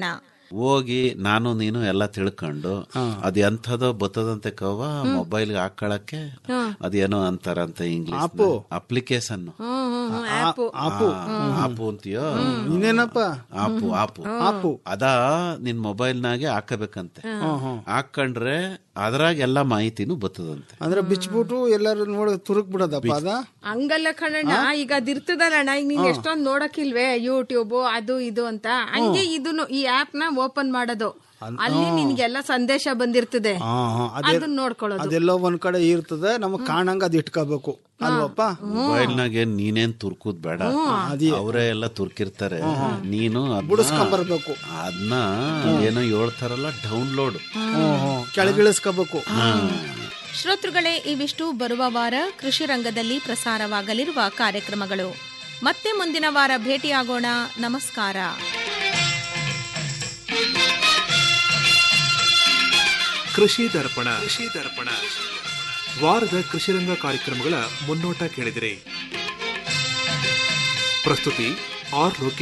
ಹೋಗಿ ನಾನು ನೀನು ಎಲ್ಲ ತಿಳ್ಕೊಂಡು ಅದ್ ಎಂಥದೋ ಬತ್ತದಂತೆ ಕವ ಮೊಬೈಲ್ಗೆ ಹಾಕೊಳಕ್ಕೆ ಅದೇನೋ ಅಂತಾರಂತೆ ಇಂಗ್ಲಿಷ್ ಅಪ್ಲಿಕೇಶನ್ ಆಪು ಆಪು ಅಂತೀಯೋ ಇನ್ನೇನಪ್ಪ ಆಪು ಆಪು ಆಪು ಅದಾ ನಿನ್ ಮೊಬೈಲ್ನಾಗೆ ಹಾಕಬೇಕಂತೆ ಹಾಕೊಂಡ್ರೆ ಅದ್ರಾಗ ಎಲ್ಲ ಮಾಹಿತಿನೂ ಬರ್ತದಂತೆ ಅಂದ್ರೆ ಬಿಚ್ಬಿಟ್ಟು ಎಲ್ಲರೂ ನೋಡಿ ತುರುಕ್ ಬಿಡೋದಪ್ಪ ಅದ ಹಂಗಲ್ಲ ಕಣಣ್ಣ ಈಗ ಅದಿರ್ತದಲ್ಲಣ್ಣ ಈಗ ನೀನ್ ಎಷ್ಟೊಂದ್ ನೋಡಕ್ಕಿಲ್ವೇ ಯೂಟ್ಯೂಬ್ ಅದು ಇದು ಅಂತ ಹಂಗೆ ಇದನ್ನು ಈ ಆಪ್ ನ ಓಪನ್ ಮಾಡೋದು ಅಲ್ಲಿ ನಿನ್ಗೆಲ್ಲ ಸಂದೇಶ ಬಂದಿರ್ತದೆ ಹಾ, ಹಾ, ಅದೇ- ಅದನ್ನ ನೋಡ್ಕೊಳ್ಳೋದು ಅದೆಲ್ಲೋ ಒಂದ್ ಕಡೆ ಇರ್ತದೆ ನಮಗ್ ಕಾಣಂಗ ಅದ್ ಇಟ್ಕೋಬೇಕು ಅಲ್ವಪ್ಪ ಮೊಬೈಲ್ನಾಗೆ ನೀನೇನ್ ತುರ್ಕುದ್ ಬೇಡ ಅವರೇ ಎಲ್ಲ ತುರ್ಕಿರ್ತಾರೆ ನೀನು ಅದ್ನ- ಬಿಡಿಸ್ಕೊಂಬರ್ಬೇಕು. ಅದನ್ನ ಏನೋ ಹೇಳ್ತಾರಲ್ಲ ಡೌನ್ಲೋಡ್ ಕೆಳಗಿಳಿಸ್ಕೋಬೇಕು ಶ್ರೋತೃಗಳೇ ಇವಿಷ್ಟು ಬರುವ ವಾರ ಕೃಷಿ ರಂಗದಲ್ಲಿ ಪ್ರಸಾರವಾಗಲಿರುವ ಕಾರ್ಯಕ್ರಮಗಳು ಮತ್ತೆ ಮುಂದಿನ ವಾರ ಭೇಟಿಯಾಗೋಣ ನಮಸ್ಕಾರ ಕೃಷಿ ದರ್ಪಣ ಕೃಷಿ ದರ್ಪಣ ವಾರದ ಕೃಷಿರಂಗ ಕಾರ್ಯಕ್ರಮಗಳ ಮುನ್ನೋಟ ಕೇಳಿದಿರಿ ಪ್ರಸ್ತುತಿ ಆರ್ ಲೋಕೇಶ್